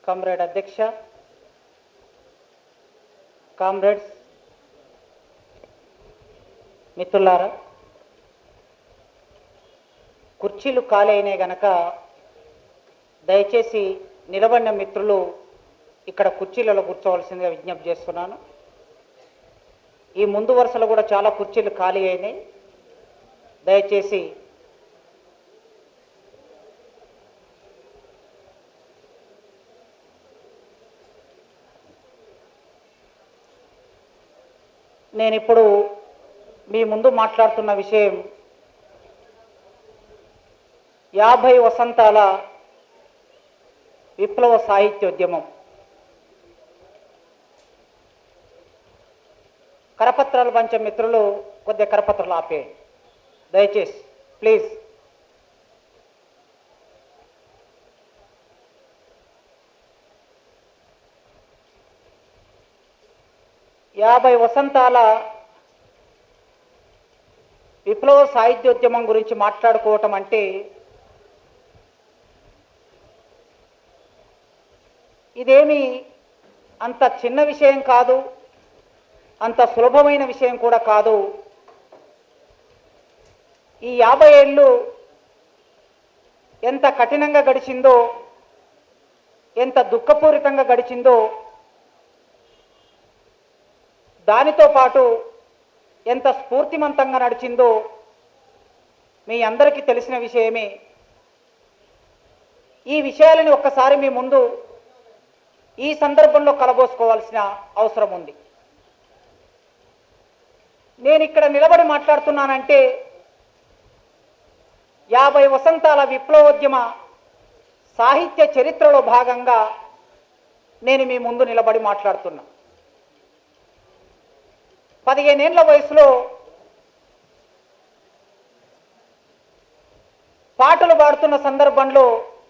comrade అధ్యక్ష comrades మిత్రులారా కుర్చీలు ఖాళీ అయినాయి గనక దయచేసి నిలబడిన మిత్రులు ఇక్కడ కుర్చీలలో కూర్చోవలసిందిగా విజ్ఞప్తి చేస్తున్నాను ఈ ముందు వరుసలో కూడా చాలా కుర్చీలు ఖాళీ అయినాయి దయచేసి నేను ఇప్పుడు మీ ముందు మాట్లాడుతున్న విషయం యాభై వసంతాల విప్లవ సాహిత్యోద్యమం కరపత్రాలు పంచే మిత్రులు కొద్దిగా కరపత్రాలు ఆపేయండి దయచేసి ప్లీజ్ యాభై వసంతాల విప్లవ సాహిత్యోద్యమం గురించి మాట్లాడుకోవటం అంటే ఇదేమి అంత చిన్న విషయం కాదు అంత సులభమైన విషయం కూడా కాదు ఈ యాభై ఏళ్ళు ఎంత కఠినంగా గడిచిందో ఎంత దుఃఖపూరితంగా గడిచిందో దానితో పాటు ఎంత స్ఫూర్తిమంతంగా నడిచిందో మీ అందరికీ తెలిసిన విషయమే ఈ విషయాలని ఒక్కసారి మీ ముందు ఈ సందర్భంలో కలబోసుకోవాల్సిన అవసరం ఉంది నేను ఇక్కడ నిలబడి మాట్లాడుతున్నానంటే యాభై వసంతాల విప్లవోద్యమ సాహిత్య చరిత్రలో భాగంగా నేను మీ ముందు నిలబడి మాట్లాడుతున్నా పదిహేనేళ్ల వయసులో పాటలు పాడుతున్న సందర్భంలో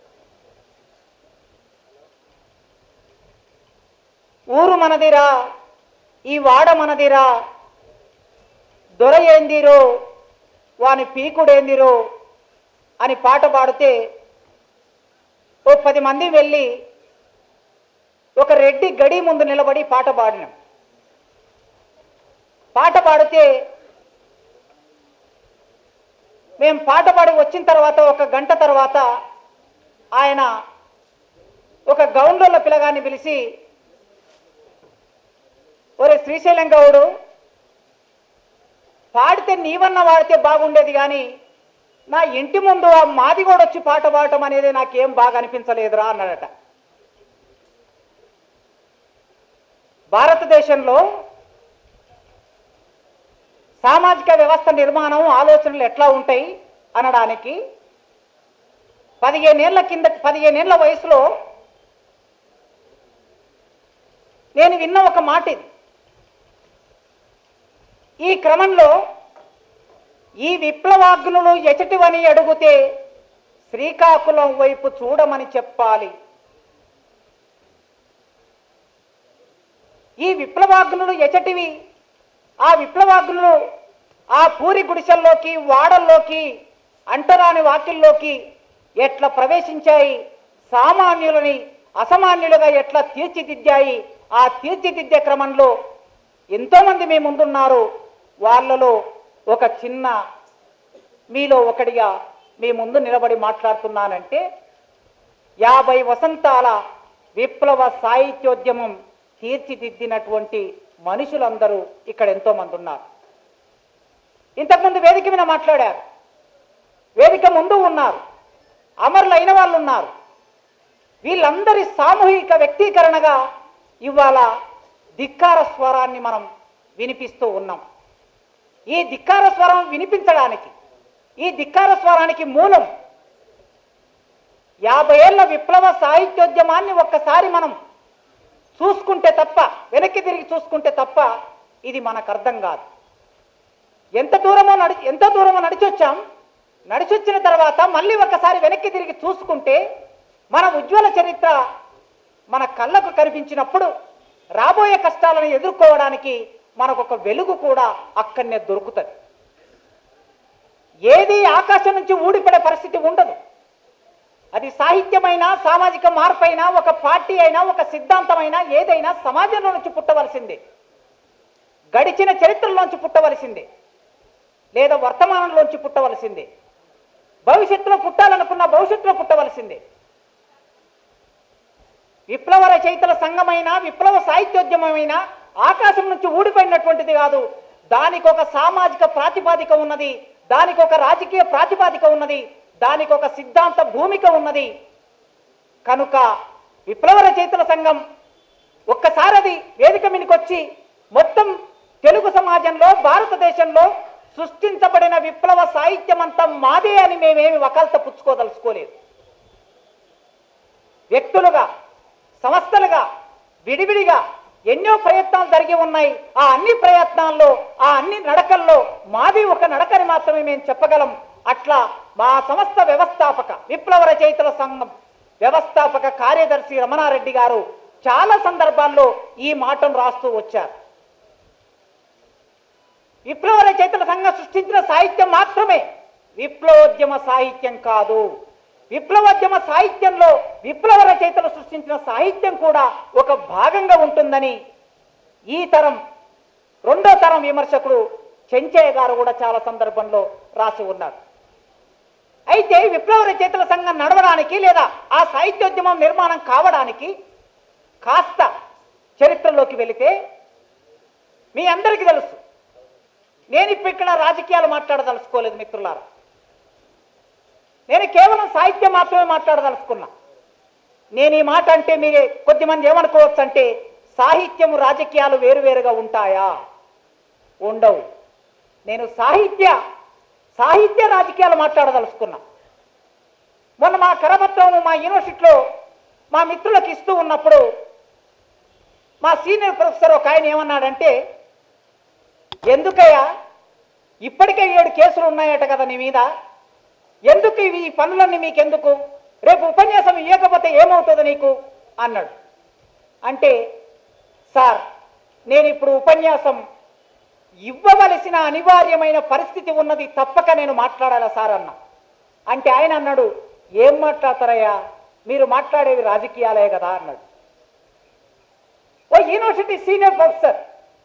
ఊరు మనదిరా ఈ వాడ మనదిరా దొర ఏందిరో వాని పీకుడేందిరో అని పాట పాడితే ఓ పది మంది వెళ్ళి ఒక రెడ్డి గడి ముందు నిలబడి పాట పాడినాం పాట పాడితే మేము పాట పాడి వచ్చిన తర్వాత ఒక గంట తర్వాత ఆయన ఒక గౌండ్ల పిల్లగాన్ని పిలిచి ఒరే శ్రీశైలం గౌడు పాడితే నీవన్న వాడితే బాగుండేది కానీ నా ఇంటి ముందు ఆ మాది కూడా వచ్చి పాట పాడటం అనేది నాకేం బాగా అనిపించలేదురా అన్నాడట భారతదేశంలో సామాజిక వ్యవస్థ నిర్మాణం ఆలోచనలు ఎట్లా ఉంటాయి అనడానికి పదిహేనేళ్ల కింద పదిహేనేళ్ల వయసులో నేను విన్న ఒక మాట ఇది ఈ క్రమంలో ఈ విప్లవాగ్నులు ఎచటివని అడిగితే శ్రీకాకుళం వైపు చూడమని చెప్పాలి ఈ విప్లవాగ్నులు ఎచటివి ఆ విప్లవాగ్నులు ఆ పూరి గుడిసెల్లోకి వాడల్లోకి అంటరాని వాకిల్లోకి ఎట్లా ప్రవేశించాయి సామాన్యులని అసామాన్యులుగా ఎట్లా తీర్చిదిద్దాయి ఆ తీర్చిదిద్దే క్రమంలో ఎంతోమంది మీ ముందున్నారు వాళ్ళలో ఒక చిన్న మీలో ఒకడిగా మీ ముందు నిలబడి మాట్లాడుతున్నానంటే యాభై వసంతాల విప్లవ సాహిత్యోద్యమం తీర్చిదిద్దినటువంటి మనుషులందరూ ఇక్కడ ఎంతో మంది ఉన్నారు ఇంతకుముందు వేదిక మీద మాట్లాడారు వేదిక ముందు ఉన్నారు అమరులైన వాళ్ళు ఉన్నారు వీళ్ళందరి సామూహిక వ్యక్తీకరణగా ఇవాళ ధిక్కార స్వరాన్ని మనం వినిపిస్తూ ఉన్నాం ఈ ధిక్కార స్వరం వినిపించడానికి ఈ ధిక్కార స్వరానికి మూలం యాభై ఏళ్ల విప్లవ సాహిత్యోద్యమాన్ని ఒక్కసారి మనం చూసుకుంటే తప్ప వెనక్కి తిరిగి చూసుకుంటే తప్ప ఇది మనకు అర్థం కాదు ఎంత దూరమో నడి ఎంత దూరమో నడిచొచ్చాం నడిచొచ్చిన తర్వాత మళ్ళీ ఒకసారి వెనక్కి తిరిగి చూసుకుంటే మన ఉజ్వల చరిత్ర మన కళ్ళకు కనిపించినప్పుడు రాబోయే కష్టాలను ఎదుర్కోవడానికి మనకు ఒక వెలుగు కూడా అక్కడనే దొరుకుతుంది ఏది ఆకాశం నుంచి ఊడిపడే పరిస్థితి ఉండదు అది సాహిత్యమైనా సామాజిక మార్పు అయినా ఒక పార్టీ అయినా ఒక సిద్ధాంతమైనా ఏదైనా సమాజంలో నుంచి పుట్టవలసిందే గడిచిన చరిత్రలోంచి పుట్టవలసిందే లేదా వర్తమానంలోంచి పుట్టవలసిందే భవిష్యత్తులో పుట్టాలనుకున్న భవిష్యత్తులో పుట్టవలసిందే విప్లవ రచయితల సంఘమైన విప్లవ సాహిత్యోద్యమమైన ఆకాశం నుంచి ఊడిపోయినటువంటిది కాదు దానికి ఒక సామాజిక ప్రాతిపాదిక ఉన్నది దానికి ఒక రాజకీయ ప్రాతిపాదిక ఉన్నది దానికి ఒక సిద్ధాంత భూమిక ఉన్నది కనుక విప్లవ రచయితల సంఘం ఒక్కసారి అది వేదిక మీదకి వచ్చి మొత్తం తెలుగు సమాజంలో భారతదేశంలో సృష్టించబడిన విప్లవ సాహిత్యం అంతా మాదే అని మేమేమి వకాలత పుచ్చుకోదలుచుకోలేదు వ్యక్తులుగా సంస్థలుగా విడివిడిగా ఎన్నో ప్రయత్నాలు జరిగి ఉన్నాయి ఆ అన్ని ప్రయత్నాల్లో ఆ అన్ని నడకల్లో మాది ఒక నడకని మాత్రమే మేము చెప్పగలం అట్లా మా సంస్థ వ్యవస్థాపక విప్లవ రచయితల సంఘం వ్యవస్థాపక కార్యదర్శి రమణారెడ్డి గారు చాలా సందర్భాల్లో ఈ మాటను రాస్తూ వచ్చారు విప్లవ రచయితల సంఘం సృష్టించిన సాహిత్యం మాత్రమే విప్లవోద్యమ సాహిత్యం కాదు విప్లవోద్యమ సాహిత్యంలో విప్లవ రచయితలు సృష్టించిన సాహిత్యం కూడా ఒక భాగంగా ఉంటుందని ఈ తరం రెండో తరం విమర్శకుడు చెంచయ్య గారు కూడా చాలా సందర్భంలో రాసి ఉన్నారు అయితే విప్లవ రచయితల సంఘం నడవడానికి లేదా ఆ సాహిత్యోద్యమం నిర్మాణం కావడానికి కాస్త చరిత్రలోకి వెళితే మీ అందరికీ తెలుసు నేను ఇప్పుడు ఇక్కడ రాజకీయాలు మాట్లాడదలుచుకోలేదు మిత్రులారా నేను కేవలం సాహిత్యం మాత్రమే మాట్లాడదలుచుకున్నా నేను ఈ మాట అంటే మీరే కొద్దిమంది ఏమనుకోవచ్చు అంటే సాహిత్యం రాజకీయాలు వేరువేరుగా ఉంటాయా ఉండవు నేను సాహిత్య సాహిత్య రాజకీయాలు మాట్లాడదలుచుకున్నా మొన్న మా కరపత్రం మా యూనివర్సిటీలో మా మిత్రులకు ఇస్తూ ఉన్నప్పుడు మా సీనియర్ ప్రొఫెసర్ ఒక ఆయన ఏమన్నాడంటే ఎందుకయ్యా ఇప్పటికే ఏడు కేసులు ఉన్నాయట కదా నీ మీద ఎందుకు ఇవి ఈ పనులన్నీ మీకెందుకు రేపు ఉపన్యాసం ఇవ్వకపోతే ఏమవుతుంది నీకు అన్నాడు అంటే సార్ నేను ఇప్పుడు ఉపన్యాసం ఇవ్వవలసిన అనివార్యమైన పరిస్థితి ఉన్నది తప్పక నేను మాట్లాడాలా సార్ అన్న అంటే ఆయన అన్నాడు ఏం మాట్లాడతారయ్యా మీరు మాట్లాడేవి రాజకీయాలే కదా అన్నాడు ఓ యూనివర్సిటీ సీనియర్ ప్రొఫెసర్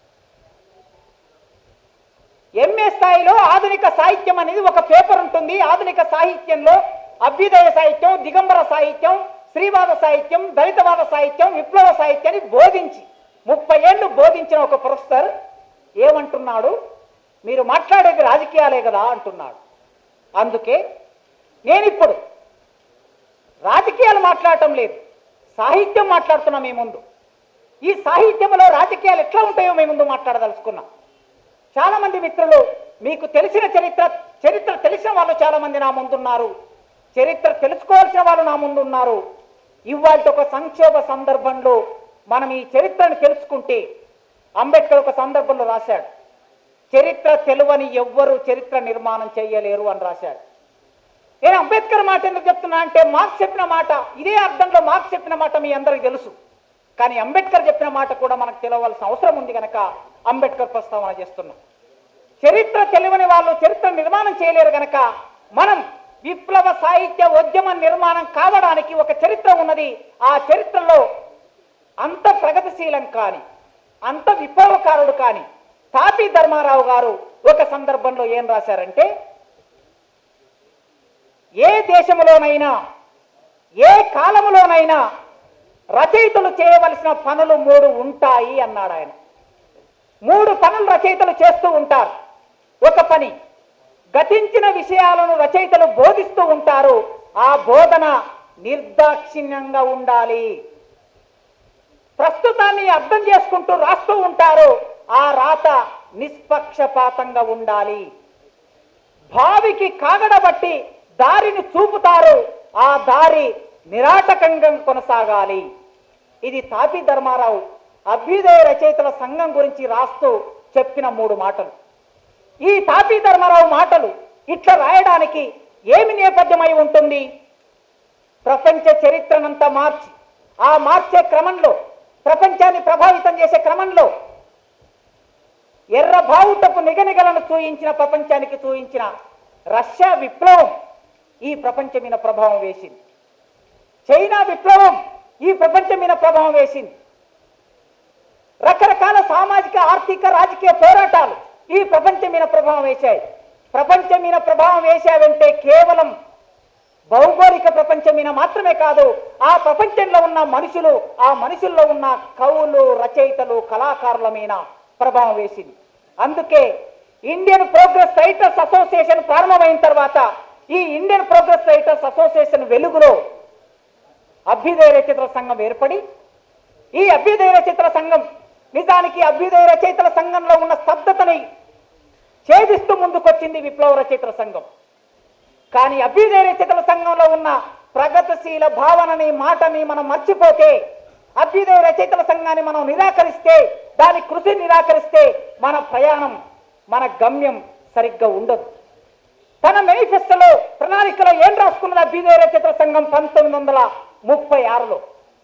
ఎంఏ స్థాయిలో ఆధునిక సాహిత్యం అనేది ఒక పేపర్ ఉంటుంది ఆధునిక సాహిత్యంలో అభ్యుదయ సాహిత్యం దిగంబర సాహిత్యం శ్రీవాద సాహిత్యం దళితవాద సాహిత్యం విప్లవ సాహిత్యాన్ని బోధించి ముప్పై ఏళ్ళు బోధించిన ఒక ప్రొఫెసర్ ఏమంటున్నాడు మీరు మాట్లాడేది రాజకీయాలే కదా అంటున్నాడు అందుకే నేనిప్పుడు రాజకీయాలు మాట్లాడటం లేదు సాహిత్యం మాట్లాడుతున్నా మీ ముందు ఈ సాహిత్యంలో రాజకీయాలు ఎట్లా ఉంటాయో మీ ముందు మాట్లాడదలుచుకున్నాం చాలా మంది మిత్రులు మీకు తెలిసిన చరిత్ర చరిత్ర తెలిసిన వాళ్ళు చాలా మంది నా ముందున్నారు చరిత్ర తెలుసుకోవాల్సిన వాళ్ళు నా ముందు ఉన్నారు ఇవాళ ఒక సంక్షోభ సందర్భంలో మనం ఈ చరిత్రను తెలుసుకుంటే అంబేద్కర్ ఒక సందర్భంలో రాశాడు చరిత్ర తెలువని ఎవ్వరు చరిత్ర నిర్మాణం చేయలేరు అని రాశాడు నేను అంబేద్కర్ మాట ఎందుకు చెప్తున్నా అంటే మార్క్స్ చెప్పిన మాట ఇదే అర్థంలో మార్క్స్ చెప్పిన మాట మీ అందరికీ తెలుసు కానీ అంబేద్కర్ చెప్పిన మాట కూడా మనకు తెలవలసిన అవసరం ఉంది కనుక అంబేద్కర్ ప్రస్తావన చేస్తున్నాం చరిత్ర తెలియని వాళ్ళు చరిత్ర నిర్మాణం చేయలేరు గనక మనం విప్లవ సాహిత్య ఉద్యమ నిర్మాణం కావడానికి ఒక చరిత్ర ఉన్నది ఆ చరిత్రలో అంత ప్రగతిశీలం కాని అంత విప్లవకారుడు కాని తాపి ధర్మారావు గారు ఒక సందర్భంలో ఏం రాశారంటే ఏ దేశంలోనైనా ఏ కాలములోనైనా రచయితలు చేయవలసిన పనులు మూడు ఉంటాయి అన్నాడు ఆయన మూడు పనులు రచయితలు చేస్తూ ఉంటారు ఒక పని గతించిన విషయాలను రచయితలు బోధిస్తూ ఉంటారు ఆ బోధన నిర్దాక్షిణ్యంగా ఉండాలి ప్రస్తుతాన్ని అర్థం చేసుకుంటూ రాస్తూ ఉంటారు ఆ రాత నిష్పక్షపాతంగా ఉండాలి భావికి కాగడబట్టి దారిని చూపుతారు ఆ దారి నిరాటకంగా కొనసాగాలి ఇది తాపి ధర్మారావు అభ్యుదయ రచయితల సంఘం గురించి రాస్తూ చెప్పిన మూడు మాటలు ఈ తాపి ధర్మారావు మాటలు ఇట్లా రాయడానికి ఏమి నేపథ్యమై ఉంటుంది ప్రపంచ చరిత్రనంతా మార్చి ఆ మార్చే క్రమంలో ప్రపంచాన్ని ప్రభావితం చేసే క్రమంలో ఎర్ర బావుటపు నిగనిగలను చూయించిన ప్రపంచానికి చూయించిన రష్యా విప్లవం ఈ ప్రపంచం మీద ప్రభావం వేసింది చైనా విప్లవం ఈ ప్రపంచం మీద ప్రభావం వేసింది రకరకాల సామాజిక ఆర్థిక రాజకీయ పోరాటాలు ఈ ప్రపంచం మీద ప్రభావం వేశాయి ప్రపంచం మీద ప్రభావం వేశావంటే కేవలం భౌగోళిక ప్రపంచం మీద మాత్రమే కాదు ఆ ప్రపంచంలో ఉన్న మనుషులు ఆ మనుషుల్లో ఉన్న కవులు రచయితలు కళాకారుల మీద ప్రభావం వేసింది అందుకే ఇండియన్ ప్రోగ్రెస్ రైటర్స్ అసోసియేషన్ ప్రారంభమైన తర్వాత ఈ ఇండియన్ ప్రోగ్రెస్ రైటర్స్ అసోసియేషన్ వెలుగులో అభ్యుదయ రచయితల సంఘం ఏర్పడి ఈ అభ్యుదయ రచయితల సంఘం నిజానికి అభ్యుదయ రచయితల సంఘంలో ఉన్న స్తబ్దతని ఛేదిస్తూ ముందుకొచ్చింది విప్లవ రచయితల సంఘం కానీ అభ్యుదయ రచయితల సంఘంలో ఉన్న ప్రగతిశీల భావనని మాటని మనం మర్చిపోతే అభ్యుదయ రచయితల సంఘాన్ని మనం నిరాకరిస్తే దాని కృషి నిరాకరిస్తే మన ప్రయాణం మన గమ్యం సరిగ్గా ఉండదు తన మేనిఫెస్టోలో ప్రణాళికలో ఏం రాసుకున్నది అభ్యుదయ రచయితల సంఘం పంతొమ్మిది వందల ముప్పై ఆరులో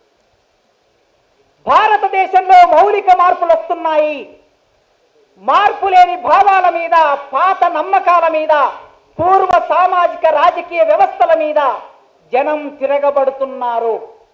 భారతదేశంలో మౌలిక మార్పులు వస్తున్నాయి మార్పు లేని భావాల మీద పాత నమ్మకాల మీద పూర్వ సామాజిక రాజకీయ వ్యవస్థల మీద జనం తిరగబడుతున్నారు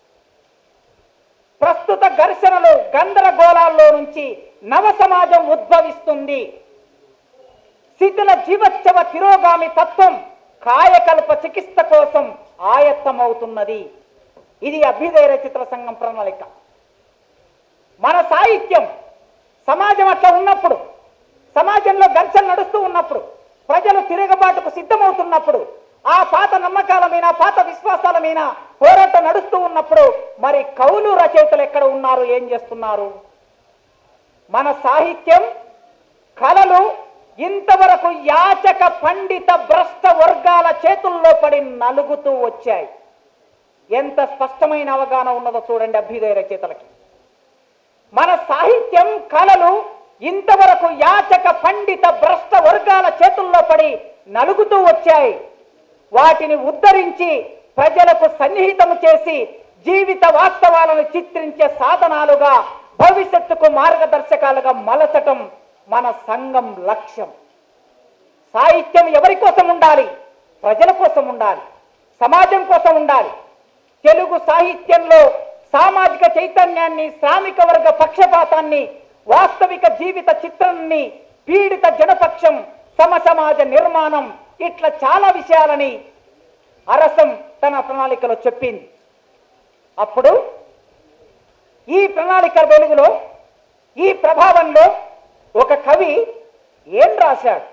ప్రస్తుత ఘర్షణలు గందరగోళాల్లో నుంచి నవ సమాజం ఉద్భవిస్తుంది శిథిల జీవోత్సవ తిరోగామి తత్వం కాయకల్ప చికిత్స కోసం ఆయత్తమవుతున్నది ఇది అభ్యుదయ రచిత్ర సంఘం ప్రణాళిక మన సాహిత్యం సమాజం అట్లా ఉన్నప్పుడు సమాజంలో ఘర్షణ నడుస్తూ ఉన్నప్పుడు ప్రజలు తిరగబాటుకు సిద్ధమవుతున్నప్పుడు ఆ పాత నమ్మకాల మీద పాత విశ్వాసాల మీద పోరాటం నడుస్తూ ఉన్నప్పుడు మరి కవులు రచయితలు ఎక్కడ ఉన్నారు ఏం చేస్తున్నారు మన సాహిత్యం కళలు ఇంతవరకు యాచక పండిత భ్రష్ట వర్గాల చేతుల్లో పడి నలుగుతూ వచ్చాయి ఎంత స్పష్టమైన అవగాహన ఉన్నదో చూడండి అభ్యుదయ రచయితలకి మన సాహిత్యం కళలు ఇంతవరకు యాచక పండిత భ్రష్ట వర్గాల చేతుల్లో పడి నలుగుతూ వచ్చాయి వాటిని ఉద్ధరించి ప్రజలకు సన్నిహితము చేసి జీవిత వాస్తవాలను చిత్రించే సాధనాలుగా భవిష్యత్తుకు మార్గదర్శకాలుగా మలచటం మన సంఘం లక్ష్యం సాహిత్యం ఎవరి కోసం ఉండాలి ప్రజల కోసం ఉండాలి సమాజం కోసం ఉండాలి తెలుగు సాహిత్యంలో సామాజిక చైతన్యాన్ని శ్రామిక వర్గ పక్షపాతాన్ని వాస్తవిక జీవిత చిత్రాన్ని పీడిత జనపక్షం సమసమాజ నిర్మాణం ఇట్లా చాలా విషయాలని అరసం తన ప్రణాళికలో చెప్పింది అప్పుడు ఈ ప్రణాళిక వెలుగులో ఈ ప్రభావంలో ఒక కవి ఏం రాశాడు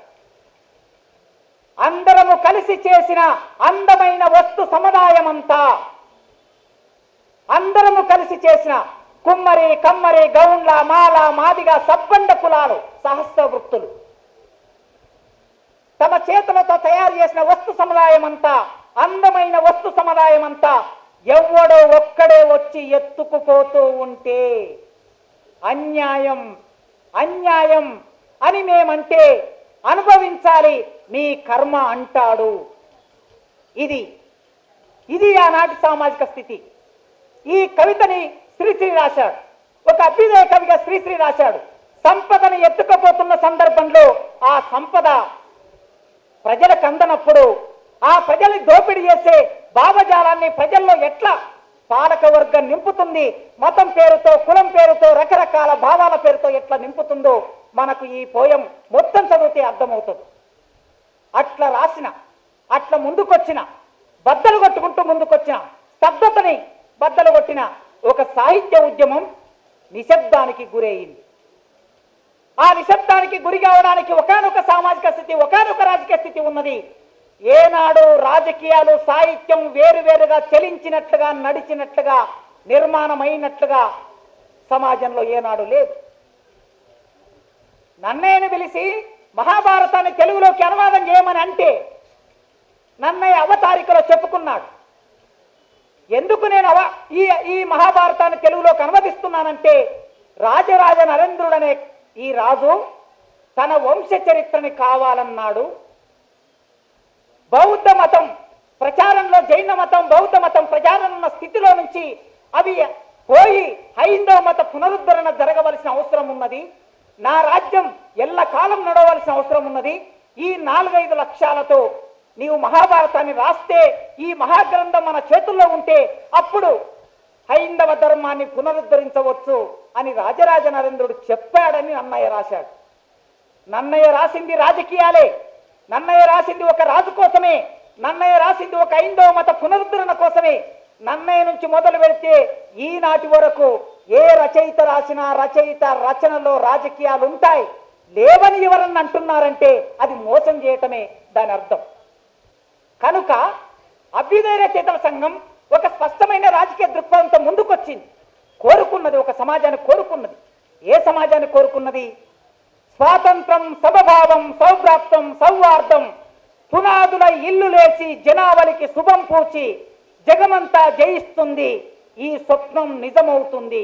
అందరము కలిసి చేసిన అందమైన వస్తు సముదాయమంతా అందరము కలిసి చేసిన కుమ్మరి కమ్మరి గౌండ్ల మాల మాదిగ సబ్బండ కులాలు సహస్ర వృత్తులు తమ చేతులతో తయారు చేసిన వస్తు సముదాయం అంతా అందమైన వస్తు సముదాయం అంతా ఎవ్వడో ఒక్కడే వచ్చి ఎత్తుకుపోతూ ఉంటే అన్యాయం అన్యాయం అని మేమంటే అనుభవించాలి మీ కర్మ అంటాడు ఇది ఇది ఆనాటి సామాజిక స్థితి ఈ కవితని శ్రీశ్రీ రాశాడు ఒక అభ్యుదయ కవిగా శ్రీశ్రీ రాశాడు సంపదను ఎత్తుకపోతున్న సందర్భంలో ఆ సంపద ప్రజలకు అందనప్పుడు ఆ ప్రజల్ని దోపిడీ చేసే భావజాలాన్ని ప్రజల్లో ఎట్లా పాలక వర్గం నింపుతుంది మతం పేరుతో కులం పేరుతో రకరకాల భావాల పేరుతో ఎట్లా నింపుతుందో మనకు ఈ పోయం మొత్తం చదివితే అర్థమవుతుంది అట్లా రాసిన అట్లా ముందుకొచ్చిన బద్దలు కొట్టుకుంటూ ముందుకొచ్చిన స్తబ్దతని బద్దలు కొట్టిన ఒక సాహిత్య ఉద్యమం నిశ్శబ్దానికి గురయింది ఆ నిశ్శబ్దానికి గురి కావడానికి ఒకనొక సామాజిక స్థితి ఒకనొక రాజకీయ స్థితి ఉన్నది ఏనాడు రాజకీయాలు సాహిత్యం వేరువేరుగా చలించినట్లుగా నడిచినట్లుగా నిర్మాణమైనట్లుగా సమాజంలో ఏనాడు లేదు నన్నయ్యను పిలిచి మహాభారతాన్ని తెలుగులోకి అనువాదం చేయమని అంటే నన్నయ్య అవతారికలో చెప్పుకున్నాడు ఎందుకు నేను అవ ఈ ఈ మహాభారతాన్ని తెలుగులోకి అనువదిస్తున్నానంటే రాజరాజ నరేంద్రుడనే ఈ రాజు తన వంశ చరిత్రని కావాలన్నాడు బౌద్ధ మతం ప్రచారంలో జైన మతం బౌద్ధ మతం ప్రచారం ఉన్న స్థితిలో నుంచి అవి పోయి హైందవ మత పునరుద్ధరణ జరగవలసిన అవసరం ఉన్నది నా రాజ్యం ఎల్ల కాలం నడవలసిన అవసరం ఉన్నది ఈ నాలుగైదు లక్ష్యాలతో నీవు మహాభారతాన్ని రాస్తే ఈ మహాగ్రంథం మన చేతుల్లో ఉంటే అప్పుడు హైందవ ధర్మాన్ని పునరుద్ధరించవచ్చు అని రాజరాజ నరేంద్రుడు చెప్పాడని నన్నయ్య రాశాడు నన్నయ్య రాసింది రాజకీయాలే నన్నయ్య రాసింది ఒక రాజు కోసమే నన్నయ్య రాసింది ఒక ఐందవ మత పునరుద్ధరణ కోసమే నన్నయ్య నుంచి మొదలు పెడితే ఈనాటి వరకు ఏ రచయిత రాసినా రచయిత రచనలో రాజకీయాలు ఉంటాయి లేవని ఎవరన్నా అంటున్నారంటే అది మోసం చేయటమే దాని అర్థం కనుక అభ్యుదయ రచయితల సంఘం ఒక స్పష్టమైన రాజకీయ దృక్పథంతో ముందుకొచ్చింది కోరుకున్నది ఒక సమాజాన్ని కోరుకున్నది ఏ సమాజాన్ని కోరుకున్నది స్వాతంత్రం సమభావం సౌభ్రాప్తం సౌహార్దం పునాదుల ఇల్లు లేచి జనావళికి శుభం పూచి జగమంతా జయిస్తుంది ఈ స్వప్నం నిజమవుతుంది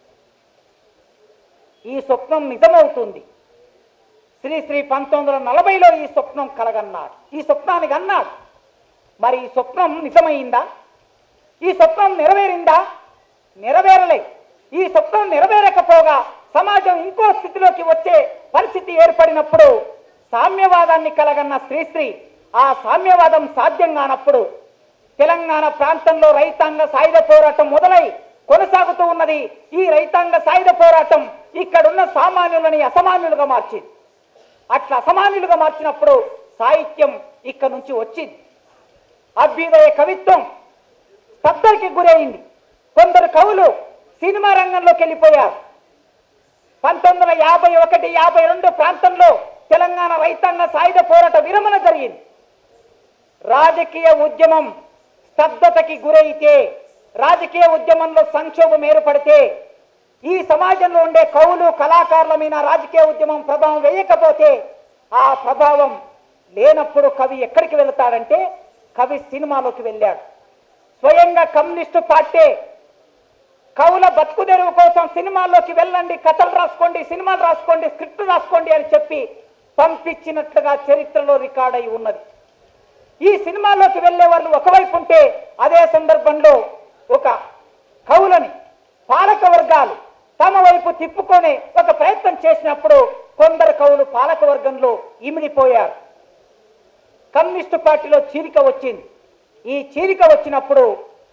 ఈ స్వప్నం నిజమవుతుంది శ్రీ శ్రీ పంతొమ్మిది వందల నలభైలో ఈ స్వప్నం కలగన్నాడు ఈ స్వప్నానికి అన్నాడు మరి ఈ స్వప్నం నిజమైందా ఈ స్వప్నం నెరవేరిందా నెరవేరలే ఈ స్వప్నం నెరవేరకపోగా సమాజం ఇంకో స్థితిలోకి వచ్చే పరిస్థితి ఏర్పడినప్పుడు సామ్యవాదాన్ని కలగన్న శ్రీశ్రీ ఆ సామ్యవాదం సాధ్యం కానప్పుడు తెలంగాణ ప్రాంతంలో రైతాంగ సాయుధ పోరాటం మొదలై కొనసాగుతూ ఉన్నది ఈ రైతాంగ సాయుధ పోరాటం ఇక్కడున్న సామాన్యులని అసమాన్యులుగా మార్చింది అట్లా అసమాన్యులుగా మార్చినప్పుడు సాహిత్యం ఇక్కడ నుంచి వచ్చింది అభ్యుదయ కవిత్వం స్తబ్దరికి గురైంది కొందరు కవులు సినిమా రంగంలోకి వెళ్ళిపోయారు పంతొమ్మిది వందల యాభై ఒకటి యాభై రెండు ప్రాంతంలో తెలంగాణ రైతాంగ సాయుధ పోరాట విరమణ జరిగింది రాజకీయ ఉద్యమం స్తబ్దతకి గురైతే రాజకీయ ఉద్యమంలో సంక్షోభం ఏర్పడితే ఈ సమాజంలో ఉండే కవులు కళాకారుల మీద రాజకీయ ఉద్యమం ప్రభావం వేయకపోతే ఆ ప్రభావం లేనప్పుడు కవి ఎక్కడికి వెళ్తాడంటే కవి సినిమాలోకి వెళ్ళాడు స్వయంగా కమ్యూనిస్టు పార్టీ కవుల బతుకు తెరువు కోసం సినిమాల్లోకి వెళ్ళండి కథలు రాసుకోండి సినిమాలు రాసుకోండి స్క్రిప్ట్ రాసుకోండి అని చెప్పి పంపించినట్లుగా చరిత్రలో రికార్డ్ అయి ఉన్నది ఈ సినిమాల్లోకి వెళ్ళే వాళ్ళు ఒకవైపు ఉంటే అదే సందర్భంలో ఒక కవులని పాలక వర్గాలు తమ వైపు తిప్పుకొని ఒక ప్రయత్నం చేసినప్పుడు కొందరు కవులు పాలక వర్గంలో ఇమిడిపోయారు కమ్యూనిస్టు పార్టీలో చీలిక వచ్చింది ఈ చీలిక వచ్చినప్పుడు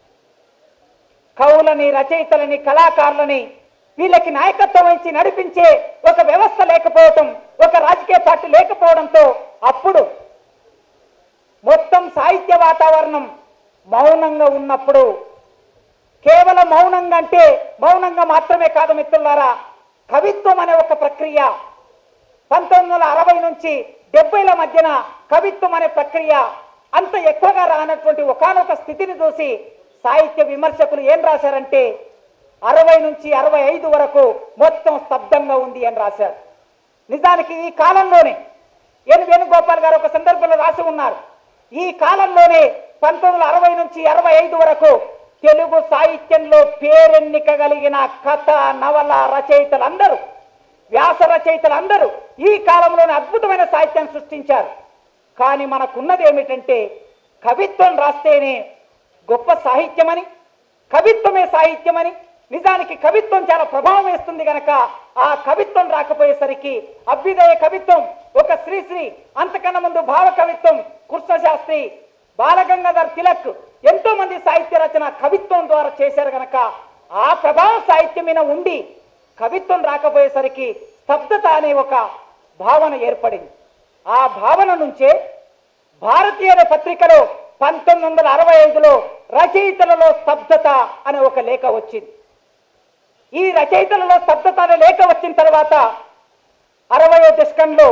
కవులని రచయితలని కళాకారులని వీళ్ళకి నాయకత్వం వహించి నడిపించే ఒక వ్యవస్థ లేకపోవటం ఒక రాజకీయ పార్టీ లేకపోవడంతో అప్పుడు మొత్తం సాహిత్య వాతావరణం మౌనంగా ఉన్నప్పుడు కేవలం మౌనంగా అంటే మౌనంగా మాత్రమే కాదు మిత్రులారా కవిత్వం అనే ఒక ప్రక్రియ పంతొమ్మిది వందల అరవై నుంచి డెబ్బైల మధ్యన కవిత్వం అనే ప్రక్రియ అంత ఎక్కువగా రానటువంటి ఒకానొక స్థితిని చూసి సాహిత్య విమర్శకులు ఏం రాశారంటే అరవై నుంచి అరవై ఐదు వరకు మొత్తం స్తబ్దంగా ఉంది అని రాశారు నిజానికి ఈ కాలంలోనే ఎన్ వేణుగోపాల్ గారు ఒక సందర్భంలో రాసి ఉన్నారు ఈ కాలంలోనే పంతొమ్మిది వందల అరవై నుంచి అరవై ఐదు వరకు తెలుగు సాహిత్యంలో పేరెన్నిక కలిగిన కథ నవల రచయితలు అందరూ వ్యాస రచయితలు అందరూ ఈ కాలంలోనే అద్భుతమైన సాహిత్యాన్ని సృష్టించారు కానీ మనకున్నది ఏమిటంటే కవిత్వం రాస్తేనే గొప్ప సాహిత్యమని కవిత్వమే సాహిత్యమని నిజానికి కవిత్వం చాలా ప్రభావం వేస్తుంది గనక ఆ కవిత్వం రాకపోయేసరికి అభ్యుదయ కవిత్వం ఒక శ్రీశ్రీ అంతకన్నా ముందు భావ కవిత్వం కృష్ణశాస్త్రి బాలగంగాధర్ తిలక్ ఎంతో మంది సాహిత్య రచన కవిత్వం ద్వారా చేశారు గనక ఆ ప్రభావం సాహిత్యం మీద ఉండి కవిత్వం రాకపోయేసరికి స్తబ్దత అనే ఒక భావన ఏర్పడింది ఆ భావన నుంచే భారతీయ పత్రికలో పంతొమ్మిది వందల అరవై ఐదులో రచయితలలో స్తబ్దత అనే ఒక లేఖ వచ్చింది ఈ రచయితలలో స్తబ్దత అనే లేఖ వచ్చిన తర్వాత అరవయో దశకంలో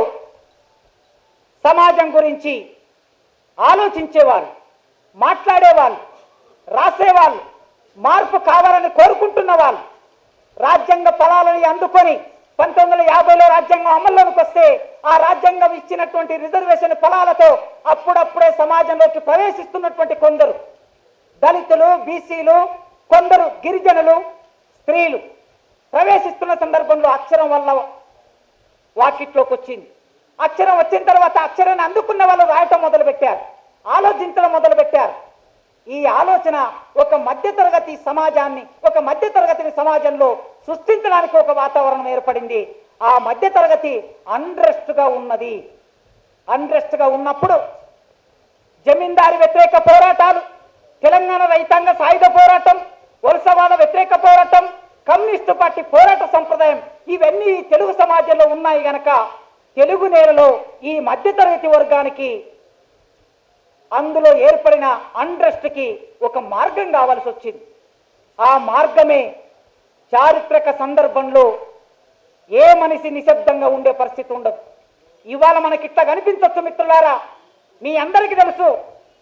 సమాజం గురించి ఆలోచించేవాళ్ళు మాట్లాడేవాళ్ళు రాసేవాళ్ళు మార్పు కావాలని కోరుకుంటున్న వాళ్ళు రాజ్యాంగ ఫలాలని అందుకొని పంతొమ్మిది వందల యాభైలో రాజ్యాంగం అమల్లోకి వస్తే ఆ రాజ్యాంగం ఇచ్చినటువంటి రిజర్వేషన్ ఫలాలతో అప్పుడప్పుడే సమాజంలోకి ప్రవేశిస్తున్నటువంటి కొందరు దళితులు బీసీలు కొందరు గిరిజనులు స్త్రీలు ప్రవేశిస్తున్న సందర్భంలో అక్షరం వల్ల వాకిట్లోకి వచ్చింది అక్షరం వచ్చిన తర్వాత అక్షరాన్ని అందుకున్న వాళ్ళు రాయటం మొదలుపెట్టారు ఆలోచించడం మొదలుపెట్టారు ఈ ఆలోచన ఒక మధ్యతరగతి సమాజాన్ని ఒక మధ్యతరగతిని సమాజంలో సృష్టించడానికి ఒక వాతావరణం ఏర్పడింది ఆ మధ్యతరగతి అన్రెస్ట్ గా ఉన్నది అన్రెస్ట్ గా ఉన్నప్పుడు జమీందారి వ్యతిరేక పోరాటాలు తెలంగాణ రైతాంగ సాయుధ పోరాటం వలసవాద వ్యతిరేక పోరాటం కమ్యూనిస్టు పార్టీ పోరాట సంప్రదాయం ఇవన్నీ తెలుగు సమాజంలో ఉన్నాయి గనక తెలుగు నేలలో ఈ మధ్యతరగతి వర్గానికి అందులో ఏర్పడిన అండ్రెస్ట్కి ఒక మార్గం కావాల్సి వచ్చింది ఆ మార్గమే చారిత్రక సందర్భంలో ఏ మనిషి నిశ్శబ్దంగా ఉండే పరిస్థితి ఉండదు ఇవాళ మనకి ఇట్లా కనిపించవచ్చు మిత్రులారా మీ అందరికీ తెలుసు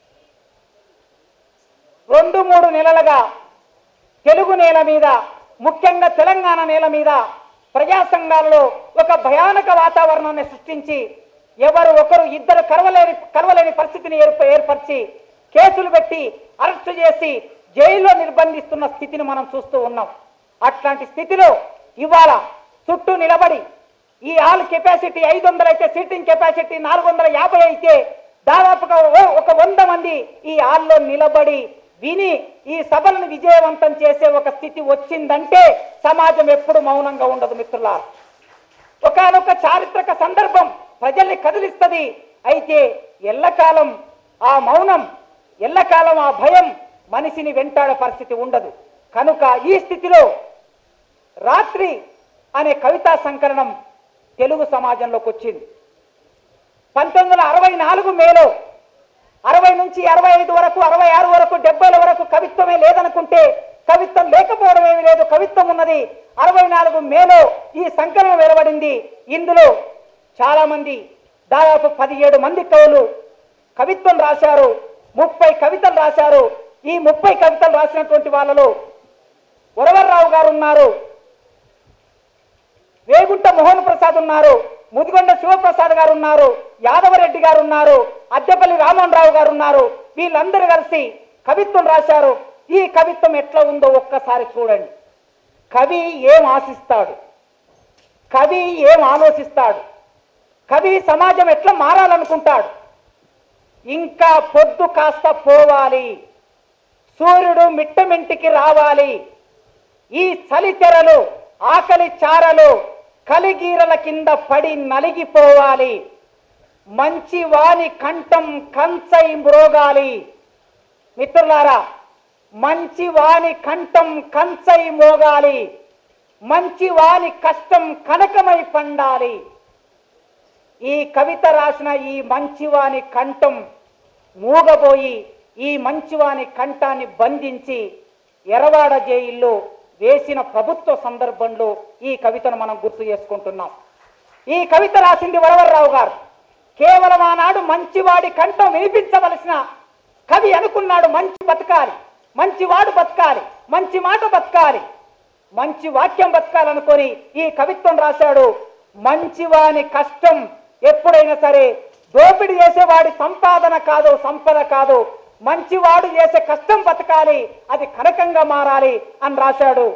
రెండు మూడు నెలలుగా తెలుగు నేల మీద ముఖ్యంగా తెలంగాణ నేల మీద ప్రజా సంఘాలలో ఒక భయానక వాతావరణాన్ని సృష్టించి ఎవరు ఒకరు ఇద్దరు కలవలేని కలవలేని పరిస్థితిని ఏర్ప ఏర్పరిచి కేసులు పెట్టి అరెస్టు చేసి జైల్లో నిర్బంధిస్తున్న స్థితిని మనం చూస్తూ ఉన్నాం అట్లాంటి స్థితిలో ఇవాళ చుట్టూ నిలబడి ఈ హాల్ కెపాసిటీ ఐదు వందలు అయితే సీటింగ్ కెపాసిటీ నాలుగు వందల యాభై అయితే దాదాపుగా ఓ- ఒక వంద మంది ఈ హాల్లో నిలబడి విని ఈ సభలను విజయవంతం చేసే ఒక స్థితి వచ్చిందంటే సమాజం ఎప్పుడు మౌనంగా ఉండదు మిత్రులారా ఒకనొక చారిత్రక సందర్భం ప్రజల్ని కదిలిస్తుంది అయితే ఎల్లకాలం ఆ మౌనం ఎల్లకాలం ఆ భయం మనిషిని వెంటాడే పరిస్థితి ఉండదు కనుక ఈ స్థితిలో రాత్రి అనే కవితా సంకలనం తెలుగు సమాజంలోకి వచ్చింది పంతొమ్మిది వందల అరవై నాలుగు మేలో అరవై నుంచి అరవై ఐదు వరకు అరవై ఆరు వరకు డెబ్బైల వరకు కవిత్వమే లేదనుకుంటే కవిత్వం లేకపోవడం ఏమీ లేదు కవిత్వం ఉన్నది అరవై నాలుగు మేలో ఈ సంకలనం వెలువడింది ఇందులో చాలా మంది దాదాపు పదిహేడు మంది కవులు కవిత్వం రాశారు ముప్పై కవితలు రాశారు ఈ ముప్పై కవితలు రాసినటువంటి వాళ్ళలో వరవర్రావు గారు ఉన్నారు వేగుంట మోహన్ ప్రసాద్ ఉన్నారు ముదిగొండ శివప్రసాద్ గారు ఉన్నారు యాదవరెడ్డి గారు ఉన్నారు అద్దెపల్లి రామన్ రావు గారు ఉన్నారు వీళ్ళందరూ కలిసి కవిత్వం రాశారు ఈ కవిత్వం ఎట్లా ఉందో ఒక్కసారి చూడండి కవి ఏం ఆశిస్తాడు కవి ఏం ఆలోచిస్తాడు కవి సమాజం ఎట్లా మారాలనుకుంటాడు ఇంకా పొద్దు కాస్త పోవాలి సూర్యుడు మిట్టమింటికి రావాలి ఈ చలి తెరలు ఆకలి చారలు కలిగీరల కింద పడి నలిగిపోవాలి మంచి వాని కంఠం కంచై మ్రోగాలి మిత్రులారా మంచి వాని కంఠం కంచై మోగాలి మంచి వాని కష్టం కనకమై పండాలి ఈ కవిత రాసిన ఈ మంచివాని కంఠం మూగబోయి ఈ మంచివాని కంఠాన్ని బంధించి ఎరవాడ జైల్లో వేసిన ప్రభుత్వ సందర్భంలో ఈ కవితను మనం గుర్తు చేసుకుంటున్నాం ఈ కవిత రాసింది వరవర్రావు గారు కేవలం ఆనాడు మంచివాడి కంఠం వినిపించవలసిన కవి అనుకున్నాడు మంచి బతకాలి మంచివాడు బతకాలి మంచి మాట బతకాలి మంచి వాక్యం బతకాలనుకొని ఈ కవిత్వం రాశాడు మంచివాని కష్టం ఎప్పుడైనా సరే దోపిడీ చేసేవాడి సంపాదన కాదు సంపద కాదు మంచివాడు చేసే కష్టం బతకాలి అది కనకంగా మారాలి అని రాశాడు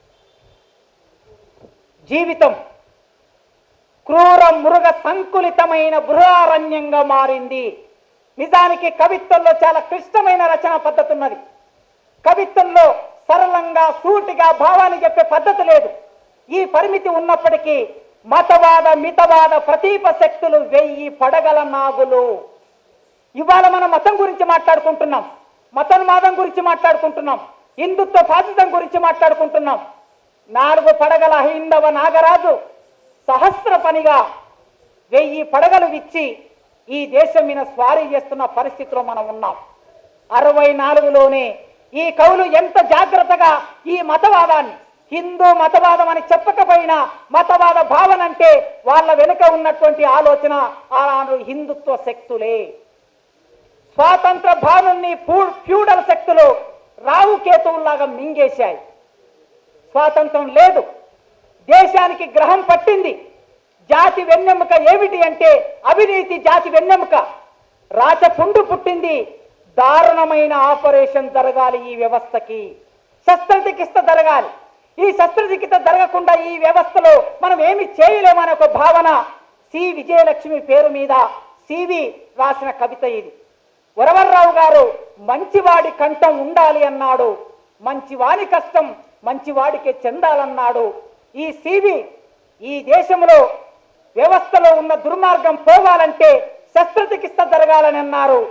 జీవితం క్రూర మృగ సంకులితమైన బృహారణ్యంగా మారింది నిజానికి కవిత్వంలో చాలా క్లిష్టమైన రచన పద్ధతి ఉన్నది కవిత్వంలో సరళంగా సూటిగా భావాన్ని చెప్పే పద్ధతి లేదు ఈ పరిమితి ఉన్నప్పటికీ మతవాద మితవాద ప్రతీప శక్తులు వెయ్యి పడగల నాగులు ఇవాళ మనం మతం గురించి మాట్లాడుకుంటున్నాం మతోన్మాదం గురించి మాట్లాడుకుంటున్నాం హిందుత్వ ఫాసిజం గురించి మాట్లాడుకుంటున్నాం నాలుగు పడగల హైందవ నాగరాజు సహస్ర పనిగా వెయ్యి పడగలు విచ్చి ఈ దేశం మీద స్వారీ చేస్తున్న పరిస్థితిలో మనం ఉన్నాం అరవై నాలుగులోనే ఈ కవులు ఎంత జాగ్రత్తగా ఈ మతవాదాన్ని హిందూ మతవాదం అని చెప్పకపోయినా మతవాద భావన అంటే వాళ్ళ వెనుక ఉన్నటువంటి ఆలోచన ఆనాడు హిందుత్వ శక్తులే స్వాతంత్ర భావాన్ని ఫ్యూడల్ శక్తులు రావు కేతువుల్లాగా మింగేశాయి స్వాతంత్రం లేదు దేశానికి గ్రహం పట్టింది జాతి వెన్నెముక ఏమిటి అంటే అవినీతి జాతి వెన్నెముక రాచపుండు పుట్టింది దారుణమైన ఆపరేషన్ జరగాలి ఈ వ్యవస్థకి శస్త్రచికిత్స జరగాలి ఈ శస్త్రచికిత్స జరగకుండా ఈ వ్యవస్థలో మనం ఏమి చేయలేమనే ఒక భావన సి విజయలక్ష్మి పేరు మీద సివి రాసిన కవిత ఇది వరవర్రావు గారు మంచివాడి కంఠం ఉండాలి అన్నాడు మంచివాని కష్టం మంచివాడికే చెందాలన్నాడు ఈ సివి ఈ దేశంలో వ్యవస్థలో ఉన్న దుర్మార్గం పోవాలంటే శస్త్రచికిత్స జరగాలని అన్నారు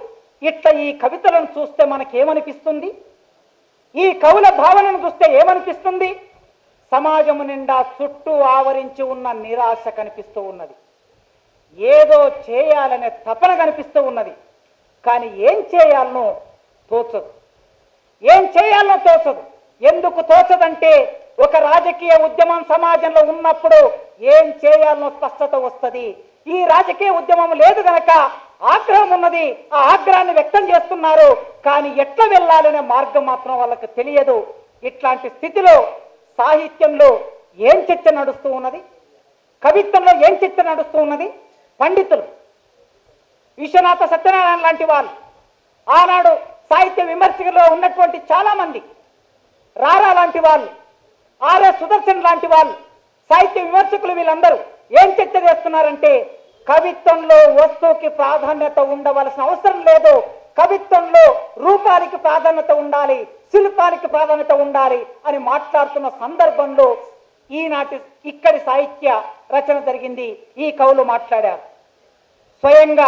ఇట్లా ఈ కవితలను చూస్తే మనకేమనిపిస్తుంది ఈ కవుల భావనను చూస్తే ఏమనిపిస్తుంది సమాజము నిండా చుట్టూ ఆవరించి ఉన్న నిరాశ కనిపిస్తూ ఉన్నది ఏదో చేయాలనే తపన కనిపిస్తూ ఉన్నది కానీ ఏం చేయాలనో తోచదు ఏం చేయాలనో తోచదు ఎందుకు తోచదంటే ఒక రాజకీయ ఉద్యమం సమాజంలో ఉన్నప్పుడు ఏం చేయాలనో స్పష్టత వస్తుంది ఈ రాజకీయ ఉద్యమం లేదు గనక ఆగ్రహం ఉన్నది ఆ ఆగ్రహాన్ని వ్యక్తం చేస్తున్నారు కానీ ఎట్లా వెళ్ళాలనే మార్గం మాత్రం వాళ్ళకి తెలియదు ఇట్లాంటి స్థితిలో సాహిత్యంలో ఏం చర్చ నడుస్తూ ఉన్నది కవిత్వంలో ఏం చర్చ నడుస్తూ ఉన్నది పండితులు విశ్వనాథ సత్యనారాయణ లాంటి వాళ్ళు ఆనాడు సాహిత్య విమర్శకులో ఉన్నటువంటి చాలా మంది రారా లాంటి వాళ్ళు ఆర్ఎస్ సుదర్శన్ లాంటి వాళ్ళు సాహిత్య విమర్శకులు వీళ్ళందరూ ఏం చర్చ చేస్తున్నారంటే కవిత్వంలో వస్తువుకి ప్రాధాన్యత ఉండవలసిన అవసరం లేదు కవిత్వంలో రూపానికి ప్రాధాన్యత ఉండాలి శిల్పానికి ప్రాధాన్యత ఉండాలి అని మాట్లాడుతున్న సందర్భంలో ఈనాటి ఇక్కడి సాహిత్య రచన జరిగింది ఈ కవులు మాట్లాడారు స్వయంగా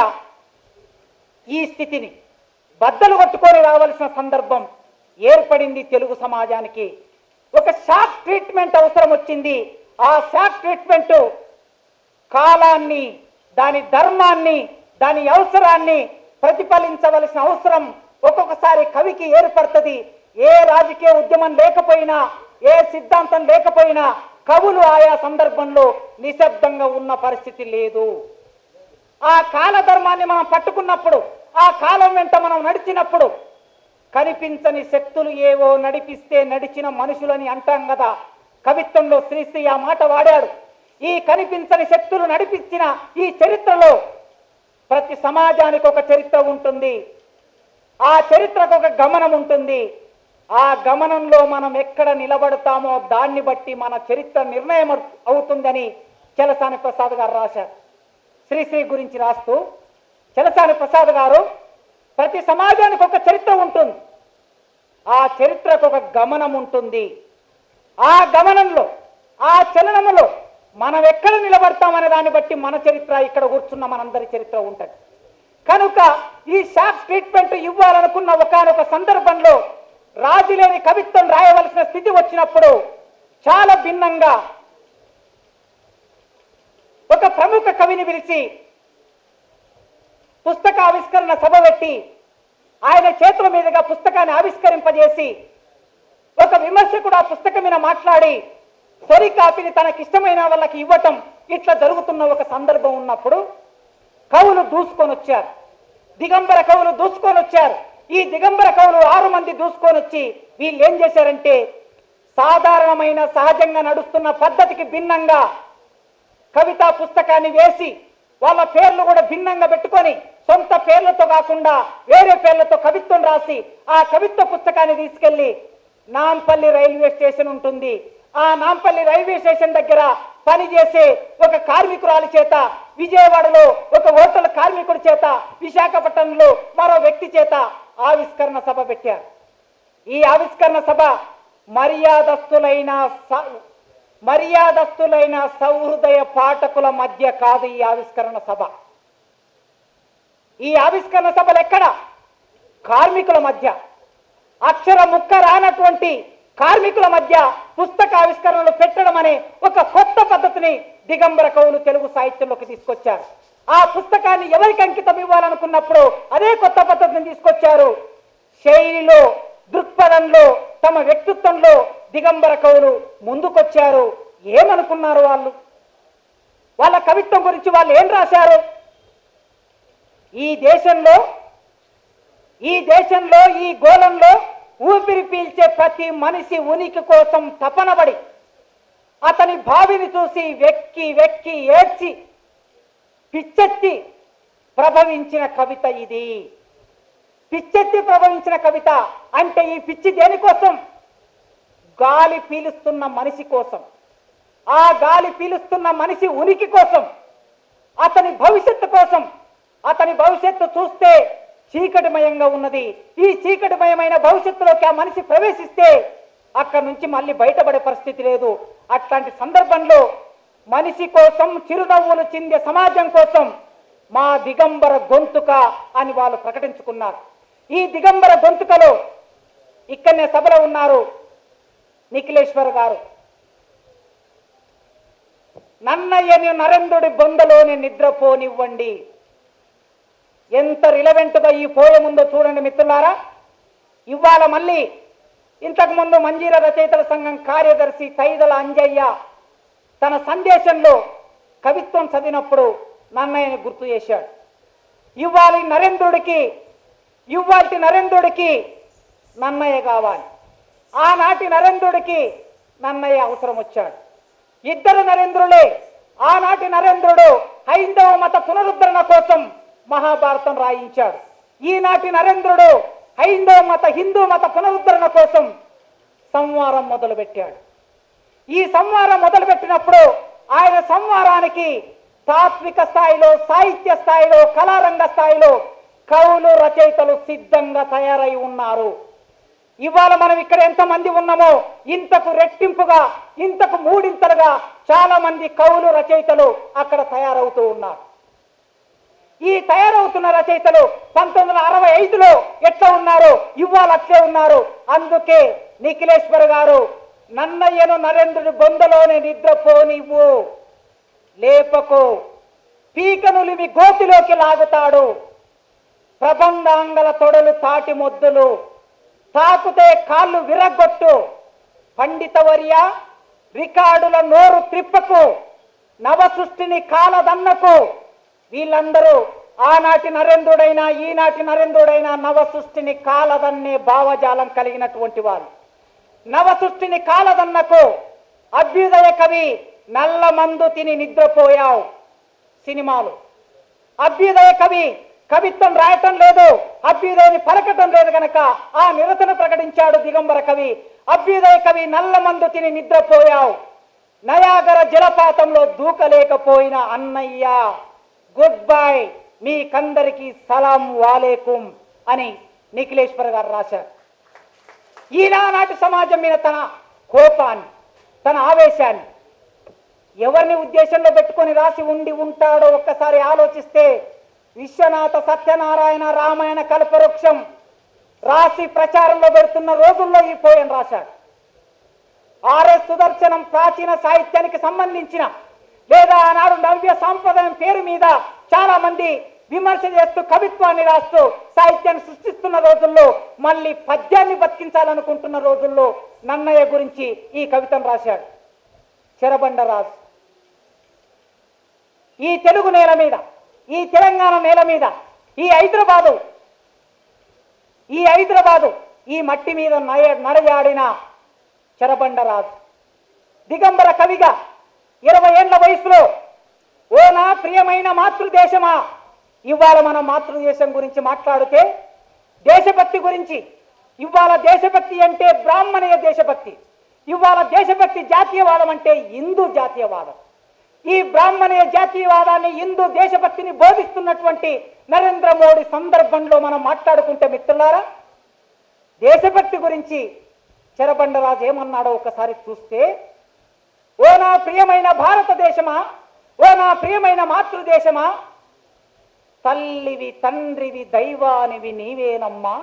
ఈ స్థితిని బద్దలు కొట్టుకొని రావాల్సిన సందర్భం ఏర్పడింది తెలుగు సమాజానికి ఒక షాక్ ట్రీట్మెంట్ అవసరం వచ్చింది ఆ షాక్ ట్రీట్మెంట్ కాలాన్ని దాని ధర్మాన్ని దాని అవసరాన్ని ప్రతిఫలించవలసిన అవసరం ఒక్కొక్కసారి కవికి ఏర్పడుతుంది ఏ రాజకీయ ఉద్యమం లేకపోయినా ఏ సిద్ధాంతం లేకపోయినా కవులు ఆయా సందర్భంలో నిశ్శబ్దంగా ఉన్న పరిస్థితి లేదు ఆ కాల ధర్మాన్ని మనం పట్టుకున్నప్పుడు ఆ కాలం వెంట మనం నడిచినప్పుడు కనిపించని శక్తులు ఏవో నడిపిస్తే నడిచిన మనుషులని అంటాం కదా కవిత్వంలో శ్రీశ్రీ ఆ మాట వాడాడు ఈ కనిపించని శక్తులు నడిపించిన ఈ చరిత్రలో ప్రతి సమాజానికి ఒక చరిత్ర ఉంటుంది ఆ చరిత్రకు ఒక గమనం ఉంటుంది ఆ గమనంలో మనం ఎక్కడ నిలబడతామో దాన్ని బట్టి మన చరిత్ర నిర్ణయం అవుతుందని చలసాని ప్రసాద్ గారు రాశారు శ్రీశ్రీ గురించి రాస్తూ చలసాని ప్రసాద్ గారు ప్రతి సమాజానికి ఒక చరిత్ర ఉంటుంది ఆ చరిత్రకు ఒక గమనం ఉంటుంది ఆ గమనంలో ఆ చలనములో మనం ఎక్కడ నిలబడతామనే దాన్ని బట్టి మన చరిత్ర ఇక్కడ కూర్చున్న మనందరి చరిత్ర ఉంటుంది కనుక ఈ షాక్ ట్రీట్మెంట్ ఇవ్వాలనుకున్న ఒకనొక సందర్భంలో రాజులేని కవిత్వం రాయవలసిన స్థితి వచ్చినప్పుడు చాలా భిన్నంగా ఒక ప్రముఖ కవిని పిలిచి పుస్తక ఆవిష్కరణ సభ పెట్టి ఆయన చేతుల మీదుగా పుస్తకాన్ని ఆవిష్కరింపజేసి ఒక విమర్శకుడు ఆ పుస్తకం మీద మాట్లాడి తొలి కాపీని తనకిష్టమైన వాళ్ళకి ఇవ్వటం ఇట్లా జరుగుతున్న ఒక సందర్భం ఉన్నప్పుడు కవులు దూసుకొని వచ్చారు దిగంబర కవులు దూసుకొని వచ్చారు ఈ దిగంబర కవులు ఆరు మంది దూసుకొని వచ్చి వీళ్ళు ఏం చేశారంటే సాధారణమైన సహజంగా నడుస్తున్న పద్ధతికి భిన్నంగా కవితా పుస్తకాన్ని వేసి వాళ్ళ పేర్లు కూడా భిన్నంగా పెట్టుకొని సొంత పేర్లతో కాకుండా వేరే పేర్లతో కవిత్వం రాసి ఆ కవిత్వ పుస్తకాన్ని తీసుకెళ్లి నాంపల్లి రైల్వే స్టేషన్ ఉంటుంది ఆ నాంపల్లి రైల్వే స్టేషన్ దగ్గర పనిచేసే ఒక కార్మికురాలి చేత విజయవాడలో ఒక హోటల్ కార్మికుడి చేత విశాఖపట్నంలో మరో వ్యక్తి చేత ఆవిష్కరణ సభ పెట్టారు ఈ ఆవిష్కరణ సభ మర్యాదస్తులైన స- మర్యాదస్తులైన సౌహృదయ పాఠకుల మధ్య కాదు ఈ ఆవిష్కరణ సభ ఈ ఆవిష్కరణ సభలు ఎక్కడ కార్మికుల మధ్య అక్షర ముక్క రానటువంటి కార్మికుల మధ్య పుస్తక ఆవిష్కరణలు పెట్టడం అనే ఒక కొత్త పద్ధతిని దిగంబర కవులు తెలుగు సాహిత్యంలోకి తీసుకొచ్చారు ఆ పుస్తకాన్ని ఎవరికి అంకితం ఇవ్వాలనుకున్నప్పుడు అదే కొత్త పద్ధతిని తీసుకొచ్చారు శైలిలో దృక్పథంలో తమ వ్యక్తిత్వంలో దిగంబర కవులు ముందుకొచ్చారు ఏమనుకున్నారు వాళ్ళు వాళ్ళ కవిత్వం గురించి వాళ్ళు ఏం రాశారు ఈ దేశంలో ఈ దేశంలో ఈ గోళంలో ఊపిరి పీల్చే ప్రతి మనిషి ఉనికి కోసం తపనబడి అతని భావిని చూసి వెక్కి వెక్కి ఏడ్చి పిచ్చెత్తి ప్రభవించిన కవిత ఇది పిచ్చెత్తి ప్రభవించిన కవిత అంటే ఈ పిచ్చి దేనికోసం గాలి పీలుస్తున్న మనిషి కోసం ఆ గాలి పీలుస్తున్న మనిషి ఉనికి కోసం అతని భవిష్యత్తు కోసం అతని భవిష్యత్తు చూస్తే చీకటిమయంగా ఉన్నది ఈ చీకటిమయమైన భవిష్యత్తులోకి ఆ మనిషి ప్రవేశిస్తే అక్కడి నుంచి మళ్ళీ బయటపడే పరిస్థితి లేదు అట్లాంటి సందర్భంలో మనిషి కోసం చిరునవ్వులు చిందే సమాజం కోసం మా దిగంబర గొంతుక అని వాళ్ళు ప్రకటించుకున్నారు ఈ దిగంబర గొంతుకలో ఇక్కడనే సభలో ఉన్నారు నిఖిలేశ్వర్ గారు నన్నయ్యని నరేంద్రుడి బొందలోని నిద్రపోనివ్వండి ఎంత రిలవెంట్గా ఈ పోయముందో చూడండి మిత్రులారా ఇవాళ మళ్ళీ ఇంతకుముందు మంజీర రచయితల సంఘం కార్యదర్శి తైదల అంజయ్య తన సందేశంలో కవిత్వం చదివినప్పుడు నన్నయ్యని గుర్తు చేశాడు ఇవ్వాలి నరేంద్రుడికి ఇవాటి నరేంద్రుడికి నన్నయ్య కావాలి ఆనాటి నరేంద్రుడికి నన్నయ్య అవసరం వచ్చాడు ఇద్దరు నరేంద్రులే ఆనాటి నరేంద్రుడు హైందవ మత పునరుద్ధరణ కోసం మహాభారతం రాయించాడు ఈనాటి నరేంద్రుడు హైందవ మత హిందూ మత పునరుద్ధరణ కోసం సంవారం మొదలుపెట్టాడు ఈ సంవారం మొదలుపెట్టినప్పుడు ఆయన సంవారానికి తాత్విక స్థాయిలో సాహిత్య స్థాయిలో కళారంగ స్థాయిలో కవులు రచయితలు సిద్ధంగా తయారై ఉన్నారు ఇవాళ మనం ఇక్కడ ఎంతమంది ఉన్నామో ఇంతకు రెట్టింపుగా ఇంతకు మూడింతలుగా చాలా మంది కవులు రచయితలు అక్కడ తయారవుతూ ఉన్నారు ఈ తయారవుతున్న రచయితలు పంతొమ్మిది వందల అరవై ఐదులో ఎట్లా ఉన్నారు ఇవాళ అట్లే ఉన్నారు అందుకే నిఖిలేశ్వర్ గారు నన్నయ్యను నరేంద్రుడి బొందలోనే నిద్రపోనివ్వు లేపకు పీకనులిమి గోతిలోకి లాగుతాడు ప్రబంధాంగల తొడలు తాటి మొద్దులు తాకుతే కాళ్ళు విరగొట్టు పండితవర్య రికార్డుల నోరు త్రిప్పకు నవ సృష్టిని కాలదన్నకు వీళ్ళందరూ ఆనాటి నరేంద్రుడైనా ఈనాటి నరేంద్రుడైనా నవ సృష్టిని కాలదన్నే భావజాలం కలిగినటువంటి వారు నవ సృష్టిని కాలదన్నకు అభ్యుదయ కవి నల్ల మందు తిని నిద్రపోయావు సినిమాలు అభ్యుదయ కవి కవిత్వం రాయటం లేదు అభ్యుదయని పలకటం లేదు గనక ఆ నిరసన ప్రకటించాడు దిగంబర కవి అభ్యుదయ కవి నల్ల మందు తిని నిద్రపోయావు నయాగర జలపాతంలో దూకలేకపోయిన అన్నయ్య గుడ్ బై మీకందరికీ సలాం వాలేకుం అని నిఖిలేశ్వర్ గారు రాశారు ఈనానాటి సమాజం మీద తన కోపాన్ని తన ఆవేశాన్ని ఎవరిని ఉద్దేశంలో పెట్టుకొని రాసి ఉండి ఉంటాడో ఒక్కసారి ఆలోచిస్తే విశ్వనాథ సత్యనారాయణ రామాయణ కల్పవృక్షం రాసి ప్రచారంలో పెడుతున్న రోజుల్లో ఈ పోయం రాశాడు ఆర్ఎస్ సుదర్శనం ప్రాచీన సాహిత్యానికి సంబంధించిన లేదా ఆనాడు నవ్య సాంప్రదాయం పేరు మీద చాలా మంది విమర్శ చేస్తూ కవిత్వాన్ని రాస్తూ సాహిత్యాన్ని సృష్టిస్తున్న రోజుల్లో మళ్ళీ పద్యాన్ని బతికించాలనుకుంటున్న రోజుల్లో నన్నయ్య గురించి ఈ కవితను రాశాడు చెరబండరాజు ఈ తెలుగు నేల మీద ఈ తెలంగాణ నేల మీద ఈ హైదరాబాదు ఈ హైదరాబాదు ఈ మట్టి మీద నయ నడయాడిన చెరబండరాజు దిగంబర కవిగా ఇరవై ఏళ్ల వయసులో ఓ నా ప్రియమైన మాతృదేశమా ఇవాళ మనం మాతృదేశం గురించి మాట్లాడితే దేశభక్తి గురించి ఇవాళ దేశభక్తి అంటే బ్రాహ్మణీయ దేశభక్తి ఇవాళ దేశభక్తి జాతీయవాదం అంటే హిందూ జాతీయవాదం ఈ బ్రాహ్మణీయ జాతీయవాదాన్ని హిందూ దేశభక్తిని బోధిస్తున్నటువంటి నరేంద్ర మోడీ సందర్భంలో మనం మాట్లాడుకుంటే మిత్రులారా దేశభక్తి గురించి చెరబండరాజు ఏమన్నాడో ఒకసారి చూస్తే ఓ నా ప్రియమైన భారతదేశమా ఓ నా ప్రియమైన మాతృదేశమా తల్లివి తండ్రివి దైవానివి నీవేనమ్మా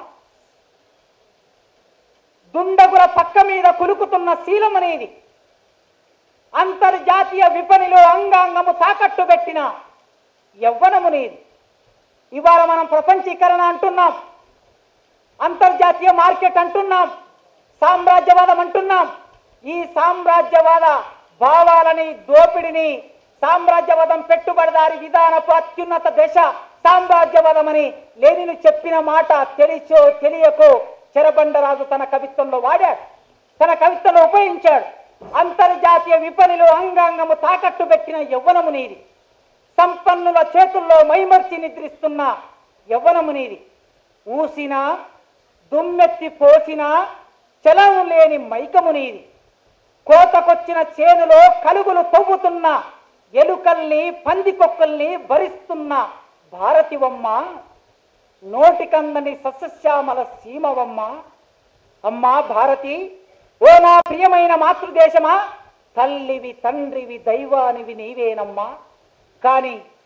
దుండగుల పక్క మీద కులుకుతున్న శీలమనేది అంతర్జాతీయ విపణిలో అంగాంగము తాకట్టు పెట్టిన యవ్వనము నీది ఇవాళ మనం ప్రపంచీకరణ అంటున్నాం అంతర్జాతీయ మార్కెట్ అంటున్నాం సామ్రాజ్యవాదం అంటున్నాం ఈ సామ్రాజ్యవాద భావాలని దోపిడిని సామ్రాజ్యవాదం పెట్టుబడిదారి విధానపు అత్యున్నత దశ సామ్రాజ్యవాదం అని లేనిని చెప్పిన మాట తెలిసో తెలియకో చెరబండరాజు తన కవిత్వంలో వాడాడు తన కవిత్వంలో ఉపయోగించాడు అంతర్జాతీయ విపణిలో అంగాంగము తాకట్టు పెట్టిన యవ్వనము నీది సంపన్నుల చేతుల్లో మైమర్చి నిద్రిస్తున్న యవ్వనము నీది ఊసిన దుమ్మెత్తి పోసిన చలం లేని మైకము నీది కోతకొచ్చిన చేనులో కలుగులు తవ్వుతున్న ఎలుకల్ని పందికొక్కల్ని భరిస్తున్న భారతివమ్మ నోటికందని సస్యశ్యామల సీమవమ్మ అమ్మా భారతి ఓ నా ప్రియమైన మాతృదేశమా తల్లివి తండ్రివి దైవానివి నీవేనమ్మా కానీ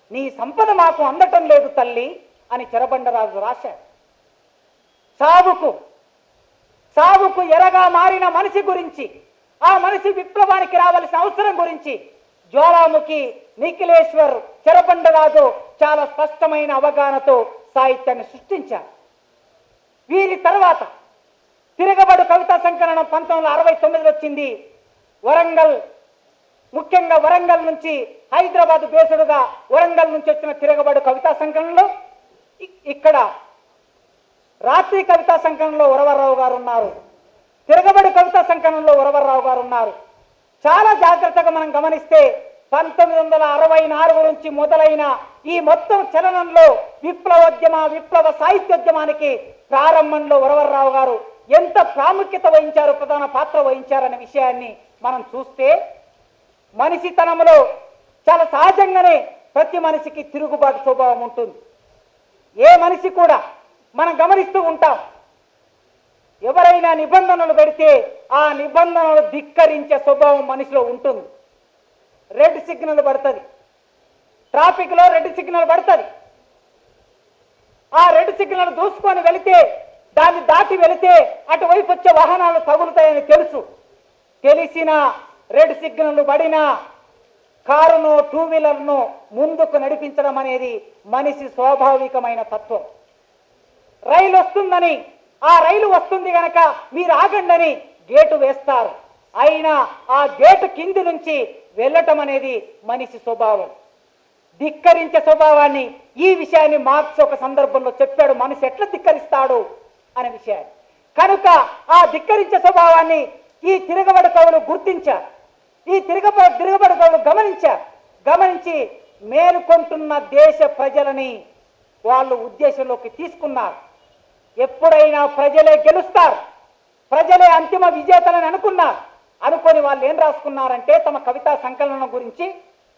నీ సంపద మాకు అందటం లేదు తల్లి అని చెరబండరాజు రాశాడు సావుకు సావుకు ఎరగా మారిన మనిషి గురించి ఆ మనిషి విప్లవానికి రావలసిన అవసరం గురించి జ్వాలాముఖి నిఖిలేశ్వర్ చెరబండరాజు చాలా స్పష్టమైన అవగాహనతో సాహిత్యాన్ని సృష్టించారు వీరి తర్వాత తిరగబడు కవితా సంకలనం పంతొమ్మిది వందల అరవై తొమ్మిదిలో వచ్చింది వరంగల్ ముఖ్యంగా వరంగల్ నుంచి హైదరాబాద్ బేసుడుగా వరంగల్ నుంచి వచ్చిన తిరగబడు కవితా సంకలనంలో ఇ- ఇక్కడ రాత్రి కవితా సంకలనంలో వరవరరావు గారు ఉన్నారు తిరగబడి కవితా సంకలనంలో వరవరరావు గారు ఉన్నారు చాలా జాగ్రత్తగా మనం గమనిస్తే పంతొమ్మిది వందల అరవై నాలుగు నుంచి మొదలైన ఈ మొత్తం చలనంలో విప్లవోద్యమ విప్లవ సాహిత్యోద్యమానికి ప్రారంభంలో వరవరరావు గారు ఎంత ప్రాముఖ్యత వహించారు ప్రధాన పాత్ర వహించారనే విషయాన్ని మనం చూస్తే మనిషితనంలో చాలా సహజంగానే ప్రతి మనిషికి తిరుగుబాటు స్వభావం ఉంటుంది ఏ మనిషి కూడా మనం గమనిస్తూ ఉంటాం ఎవరైనా నిబంధనలు పెడితే ఆ నిబంధనలు ధిక్కరించే స్వభావం మనిషిలో ఉంటుంది రెడ్ సిగ్నల్ పడుతుంది ట్రాఫిక్లో రెడ్ సిగ్నల్ పడుతుంది ఆ రెడ్ సిగ్నల్ దూసుకొని వెళితే దాన్ని దాటి వెళితే అటువైపు వచ్చే వాహనాలు తగులుతాయని తెలుసు తెలిసిన రెడ్ సిగ్నల్ పడినా కారును టూ వీలర్ను ముందుకు నడిపించడం అనేది మనిషి స్వాభావికమైన తత్వం రైలు వస్తుందని ఆ రైలు వస్తుంది గనక మీరు ఆగండని గేటు వేస్తారు అయినా ఆ గేటు కింది నుంచి వెళ్ళటం అనేది మనిషి స్వభావం ధిక్కరించే స్వభావాన్ని ఈ విషయాన్ని మార్క్స్ ఒక సందర్భంలో చెప్పాడు మనిషి ఎట్లా ధిక్కరిస్తాడు అనే విషయాన్ని కనుక ఆ ధిక్కరించే స్వభావాన్ని ఈ తిరగబడి కవులు గుర్తించారు ఈ తిరగబ తిరగబడి కవులు గమనించారు గమనించి మేలుకొంటున్న దేశ ప్రజలని వాళ్ళు ఉద్దేశంలోకి తీసుకున్నారు ఎప్పుడైనా ప్రజలే గెలుస్తారు ప్రజలే అంతిమ విజేతలని అనుకున్నారు అనుకొని వాళ్ళు ఏం రాసుకున్నారంటే తమ కవితా సంకలనం గురించి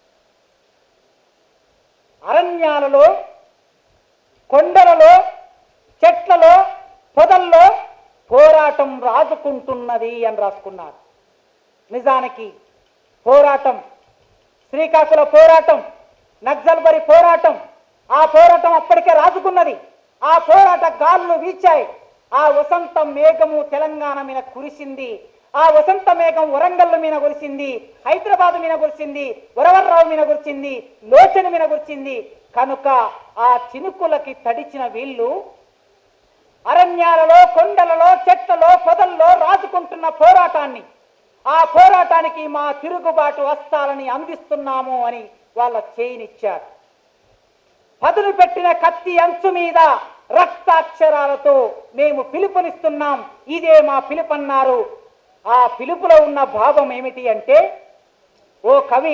అరణ్యాలలో కొండలలో చెట్లలో పొదల్లో పోరాటం రాజుకుంటున్నది అని రాసుకున్నారు నిజానికి పోరాటం శ్రీకాకుళ పోరాటం నక్సల్బరి పోరాటం ఆ పోరాటం అప్పటికే రాజుకున్నది ఆ పోరాట గాలులు వీచాయి ఆ వసంత మేఘము తెలంగాణ మీద కురిసింది ఆ వసంత మేఘం వరంగల్ మీద కురిసింది హైదరాబాద్ మీద కురిసింది వరవర్రావు మీద కురిసింది లోచన మీద కురిసింది కనుక ఆ చినుకులకి తడిచిన వీళ్ళు అరణ్యాలలో కొండలలో చెట్లలో పొదల్లో రాజుకుంటున్న పోరాటాన్ని ఆ పోరాటానికి మా తిరుగుబాటు వస్తాలని అందిస్తున్నాము అని వాళ్ళ చేయినిచ్చారు పదును పెట్టిన కత్తి అంచు మీద రక్తాక్షరాలతో మేము పిలుపునిస్తున్నాం ఇదే మా పిలుపన్నారు ఆ పిలుపులో ఉన్న భావం ఏమిటి అంటే ఓ కవి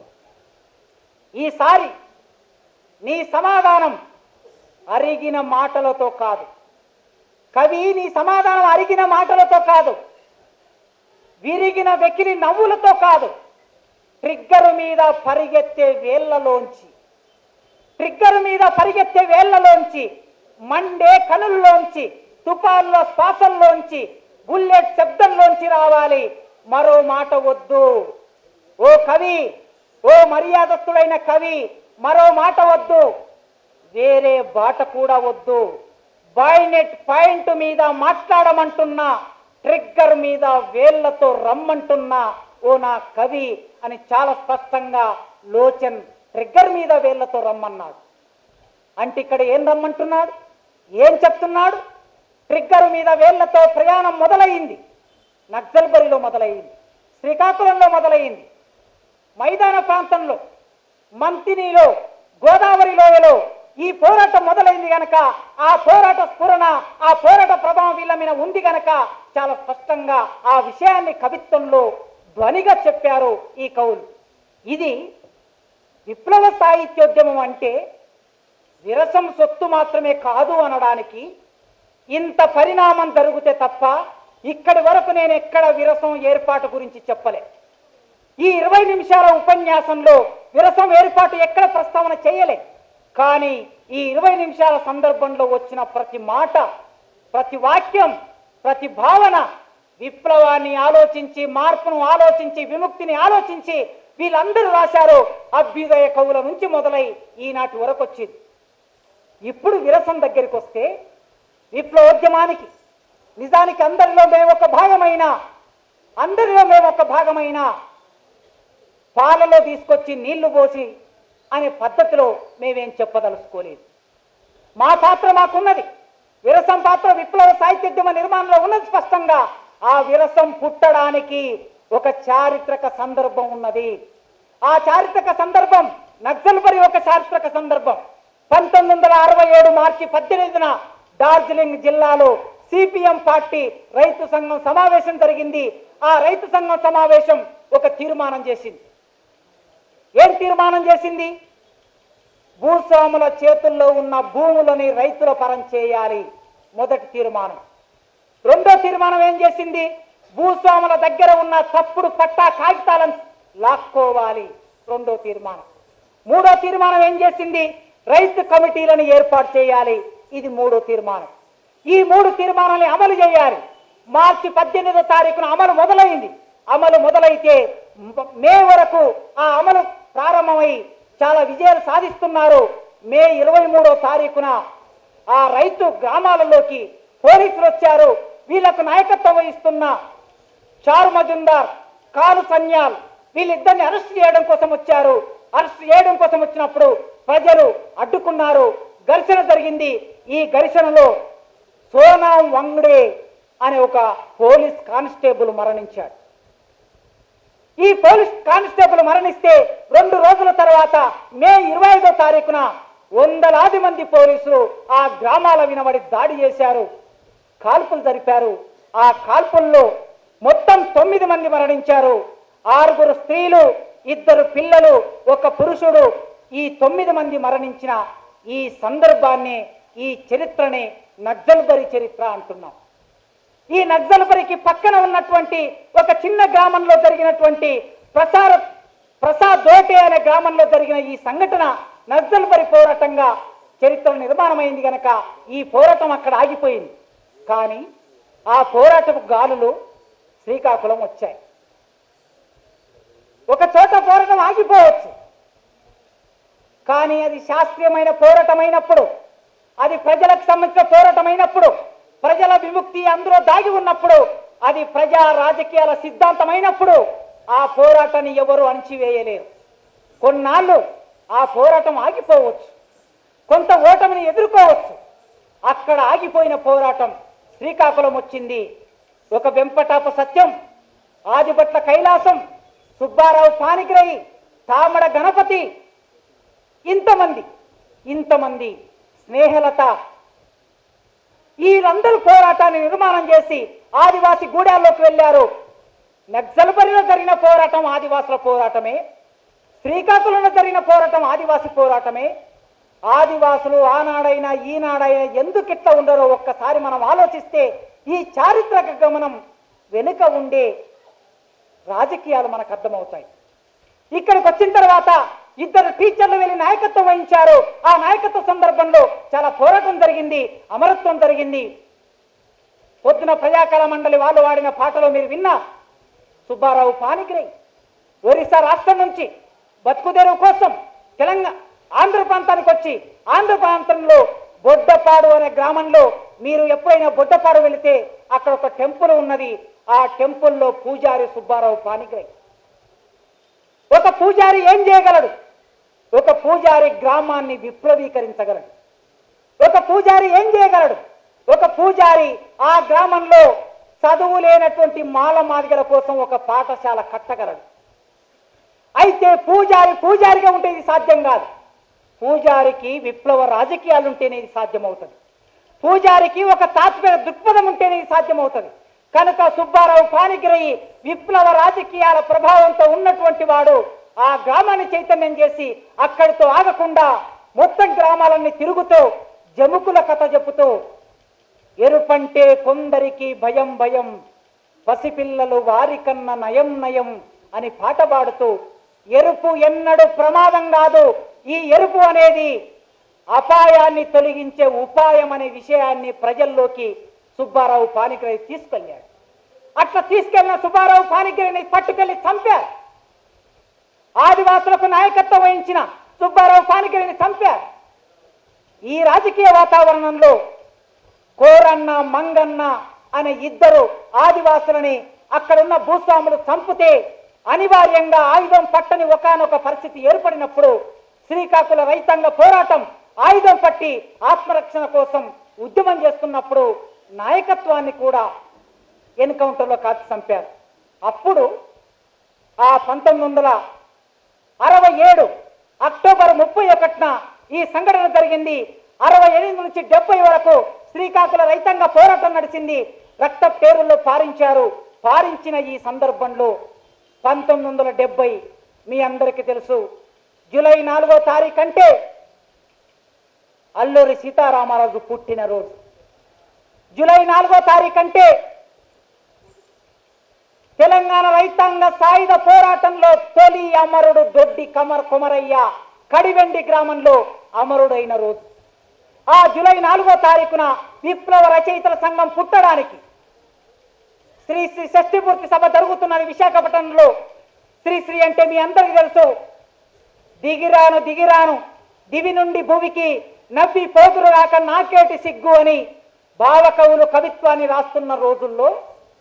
ఈసారి నీ సమాధానం అరిగిన మాటలతో కాదు కవి నీ సమాధానం అరిగిన మాటలతో కాదు విరిగిన వెకిలి నవ్వులతో కాదు ట్రిగ్గర్ మీద పరిగెత్తే వేళ్లలోంచి ట్రిగ్గర్ మీద పరిగెత్తే వేళ్లలోంచి మండే కనుల్లోంచి తుఫాన్ల శ్వాసల్లోంచి బుల్లెట్ శబ్దంలోంచి రావాలి మరో మాట వద్దు ఓ కవి ఓ మర్యాదస్తుడైన కవి మరో మాట వద్దు వేరే బాట కూడా వద్దు బాయ్నెట్ పాయింట్ మీద మాట్లాడమంటున్నా ట్రిగ్గర్ మీద వేళ్లతో రమ్మంటున్నా ఓ నా కవి అని చాలా స్పష్టంగా లోచన్ ట్రిగ్గర్ మీద వేళ్లతో రమ్మన్నాడు అంటే ఇక్కడ ఏం రమ్మంటున్నాడు ఏం చెప్తున్నాడు ట్రిగ్గర్ మీద వేళ్లతో ప్రయాణం మొదలయ్యింది నక్సల్బరిలో మొదలయ్యింది శ్రీకాకుళంలో మొదలయ్యింది మైదాన ప్రాంతంలో మంతినిలో గోదావరి లోయలో ఈ పోరాటం మొదలైంది గనక ఆ పోరాట స్ఫురణ ఆ పోరాట ప్రభావం వీళ్ళ మీద ఉంది గనక చాలా స్పష్టంగా ఆ విషయాన్ని కవిత్వంలో ధ్వనిగా చెప్పారు ఈ కవులు ఇది విప్లవ సాహిత్యోద్యమం అంటే విరసం సొత్తు మాత్రమే కాదు అనడానికి ఇంత పరిణామం జరిగితే తప్ప ఇక్కడి వరకు నేను ఎక్కడ విరసం ఏర్పాటు గురించి చెప్పలే ఈ ఇరవై నిమిషాల ఉపన్యాసంలో విరసం ఏర్పాటు ఎక్కడ ప్రస్తావన చేయలే కానీ ఈ ఇరవై నిమిషాల సందర్భంలో వచ్చిన ప్రతి మాట ప్రతి వాక్యం ప్రతి భావన విప్లవాన్ని ఆలోచించి మార్పును ఆలోచించి విముక్తిని ఆలోచించి వీళ్ళందరూ రాశారో అభ్యుదయ కవుల నుంచి మొదలై ఈనాటి వరకు వచ్చింది ఇప్పుడు విరసం దగ్గరికి వస్తే విప్లవోద్యమానికి నిజానికి అందరిలో మేము ఒక భాగమైన అందరిలో మేము ఒక భాగమైన పాలలో తీసుకొచ్చి నీళ్లు పోసి అనే పద్ధతిలో మేమేం చెప్పదలుచుకోలేదు మా పాత్ర మాకున్నది విరసం పాత్ర విప్లవ సాహిత్యోద్యమ నిర్మాణంలో ఉన్నది స్పష్టంగా ఆ విరసం పుట్టడానికి ఒక చారిత్రక సందర్భం ఉన్నది ఆ చారిత్రక సందర్భం నక్సల్బరి ఒక చారిత్రక సందర్భం పంతొమ్మిది వందల అరవై ఏడు మార్చి పద్దెనిమిదిన డార్జిలింగ్ జిల్లాలో సిపిఎం పార్టీ రైతు సంఘం సమావేశం జరిగింది ఆ రైతు సంఘం సమావేశం ఒక తీర్మానం చేసింది ఏం తీర్మానం చేసింది భూస్వాముల చేతుల్లో ఉన్న భూములని రైతుల పరం చేయాలి మొదటి తీర్మానం రెండో తీర్మానం ఏం చేసింది భూస్వాముల దగ్గర ఉన్న తప్పుడు పట్టా కాగితాలను లాక్కోవాలి రెండో తీర్మానం మూడో తీర్మానం ఏం చేసింది రైతు కమిటీలను ఏర్పాటు చేయాలి ఇది మూడో తీర్మానం ఈ మూడు తీర్మానాన్ని అమలు చేయాలి మార్చి పద్దెనిమిదో తారీఖున అమలు మొదలైంది అమలు మొదలైతే మ- మే వరకు ఆ అమలు ప్రారంభమై చాలా విజయాలు సాధిస్తున్నారు మే ఇరవై మూడో తారీఖున ఆ రైతు గ్రామాలలోకి పోలీసులు వచ్చారు వీళ్ళకు నాయకత్వం వహిస్తున్న చారు మజుందార్ కాలు సన్యాల్ వీళ్ళిద్దరిని అరెస్ట్ చేయడం కోసం వచ్చారు అరెస్ట్ చేయడం కోసం వచ్చినప్పుడు ప్రజలు అడ్డుకున్నారు ఘర్షణ జరిగింది ఈ ఘర్షణలో సోనాం వంగ్డే అనే ఒక పోలీస్ కానిస్టేబుల్ మరణించాడు ఈ పోలీస్ కానిస్టేబుల్ మరణిస్తే రెండు రోజుల తర్వాత మే ఇరవై ఐదో తారీఖున వందలాది మంది పోలీసులు ఆ గ్రామాల వినబడి దాడి చేశారు కాల్పులు జరిపారు ఆ కాల్పుల్లో మొత్తం తొమ్మిది మంది మరణించారు ఆరుగురు స్త్రీలు ఇద్దరు పిల్లలు ఒక పురుషుడు ఈ తొమ్మిది మంది మరణించిన ఈ సందర్భాన్ని ఈ చరిత్రని నక్సల్బరి చరిత్ర అంటున్నాం ఈ నక్సల్బరికి పక్కన ఉన్నటువంటి ఒక చిన్న గ్రామంలో జరిగినటువంటి ప్రసార ప్రసాద్ దోటే అనే గ్రామంలో జరిగిన ఈ సంఘటన నక్సల్బరి పోరాటంగా చరిత్ర నిర్మాణమైంది గనక ఈ పోరాటం అక్కడ ఆగిపోయింది కానీ ఆ పోరాటపు గాలులు శ్రీకాకుళం వచ్చాయి ఒక చోట పోరాటం ఆగిపోవచ్చు కానీ అది శాస్త్రీయమైన పోరాటమైనప్పుడు అది ప్రజలకు సంబంధించిన పోరాటమైనప్పుడు ప్రజల విముక్తి అందులో దాగి ఉన్నప్పుడు అది ప్రజా రాజకీయాల సిద్ధాంతమైనప్పుడు ఆ పోరాటాన్ని ఎవరు అణిచివేయలేరు కొన్నాళ్ళు ఆ పోరాటం ఆగిపోవచ్చు కొంత ఓటమిని ఎదుర్కోవచ్చు అక్కడ ఆగిపోయిన పోరాటం శ్రీకాకుళం వచ్చింది ఒక వెంపటాప సత్యం ఆదిభట్ల కైలాసం సుబ్బారావు పానిగ్రహి తామడ గణపతి ఇంతమంది ఇంతమంది స్నేహలత వీళ్ళందరూ పోరాటాన్ని నిర్మాణం చేసి ఆదివాసి గూడాల్లోకి వెళ్ళారు నక్సల్బరిలో జరిగిన పోరాటం ఆదివాసుల పోరాటమే శ్రీకాకుళంలో జరిగిన పోరాటం ఆదివాసి పోరాటమే ఆదివాసులు ఆనాడైనా ఈనాడైనా ఎందుకు ఇట్లా ఉండరో ఒక్కసారి మనం ఆలోచిస్తే ఈ చారిత్రక గమనం వెనుక ఉండే రాజకీయాలు మనకు అర్థమవుతాయి ఇక్కడికి వచ్చిన తర్వాత ఇద్దరు టీచర్లు వెళ్ళి నాయకత్వం వహించారు ఆ నాయకత్వ సందర్భంలో చాలా పోరాటం జరిగింది అమరత్వం జరిగింది పొద్దున ప్రజాకళ మండలి వాళ్ళు వాడిన పాటలో మీరు విన్నా సుబ్బారావు పానిగ్రై ఒరిస్సా రాష్ట్రం నుంచి బతుకుదెరువు కోసం తెలంగాణ ఆంధ్ర ప్రాంతానికి వచ్చి ఆంధ్ర ప్రాంతంలో బొడ్డపాడు అనే గ్రామంలో మీరు ఎప్పుడైనా బొడ్డపాడు వెళితే అక్కడ ఒక టెంపుల్ ఉన్నది ఆ టెంపుల్లో పూజారి సుబ్బారావు పానిగ్రై ఒక పూజారి ఏం చేయగలడు ఒక పూజారి గ్రామాన్ని విప్లవీకరించగలడు ఒక పూజారి ఏం చేయగలడు ఒక పూజారి ఆ గ్రామంలో చదువు లేనటువంటి మాల మాదిగల కోసం ఒక పాఠశాల కట్టగలడు అయితే పూజారి పూజారిగా ఉంటే ఇది సాధ్యం కాదు పూజారికి విప్లవ రాజకీయాలు ఉంటేనే ఇది సాధ్యమవుతుంది పూజారికి ఒక తాత్విక దృక్పథం ఉంటేనే ఇది సాధ్యమవుతుంది కనుక సుబ్బారావు పానిగ్రహి విప్లవ రాజకీయాల ప్రభావంతో ఉన్నటువంటి వాడు ఆ గ్రామాన్ని చైతన్యం చేసి అక్కడితో ఆగకుండా మొత్తం గ్రామాలన్నీ తిరుగుతూ జముకుల కథ చెబుతూ ఎరుపంటే కొందరికి భయం భయం పసిపిల్లలు వారికన్నా నయం నయం అని పాట పాడుతూ ఎరుపు ఎన్నడు ప్రమాదం కాదు ఈ ఎరుపు అనేది అపాయాన్ని తొలగించే ఉపాయం అనే విషయాన్ని ప్రజల్లోకి సుబ్బారావు పానిగ్రహి తీసుకెళ్ళాడు అట్లా తీసుకెళ్లిన సుబ్బారావు పానిగ్రహిని పట్టుకెళ్లి చంపారు ఆదివాసులకు నాయకత్వం వహించిన సుబ్బారావు పానికరిని చంపారు ఈ రాజకీయ వాతావరణంలో కోరన్న మంగన్న అనే ఇద్దరు ఆదివాసులని అక్కడున్న భూస్వాములు చంపితే అనివార్యంగా ఆయుధం పట్టని ఒకానొక పరిస్థితి ఏర్పడినప్పుడు శ్రీకాకుళ రైతాంగ పోరాటం ఆయుధం పట్టి ఆత్మరక్షణ కోసం ఉద్యమం చేస్తున్నప్పుడు నాయకత్వాన్ని కూడా ఎన్కౌంటర్లో కాల్చి చంపారు అప్పుడు ఆ పంతొమ్మిది వందల అరవై ఏడు అక్టోబర్ ముప్పై ఒకటిన ఈ సంఘటన జరిగింది అరవై ఎనిమిది నుంచి డెబ్బై వరకు శ్రీకాకుళ రైతాంగ పోరాటం నడిచింది రక్త పేరుల్లో పారించారు పారించిన ఈ సందర్భంలో పంతొమ్మిది వందల డెబ్బై మీ అందరికీ తెలుసు జూలై నాలుగో తారీఖు అంటే అల్లూరి సీతారామరాజు పుట్టినరోజు జూలై నాలుగో తారీఖు అంటే తెలంగాణ రైతాంగ సాయుధ పోరాటంలో తొలి అమరుడు దొడ్డి కమర్ కుమరయ్య కడివెండి గ్రామంలో అమరుడైన రోజు ఆ జూలై నాలుగో తారీఖున విప్లవ రచయితల సంఘం పుట్టడానికి శ్రీ శ్రీ షష్ఠిపూర్తి సభ జరుగుతున్నది విశాఖపట్నంలో శ్రీశ్రీ అంటే మీ అందరికీ తెలుసు దిగిరాను దిగిరాను దివి నుండి భూమికి నవ్వి పోతురు రాక నాకేటి సిగ్గు అని భావకవులు కవిత్వాన్ని రాస్తున్న రోజుల్లో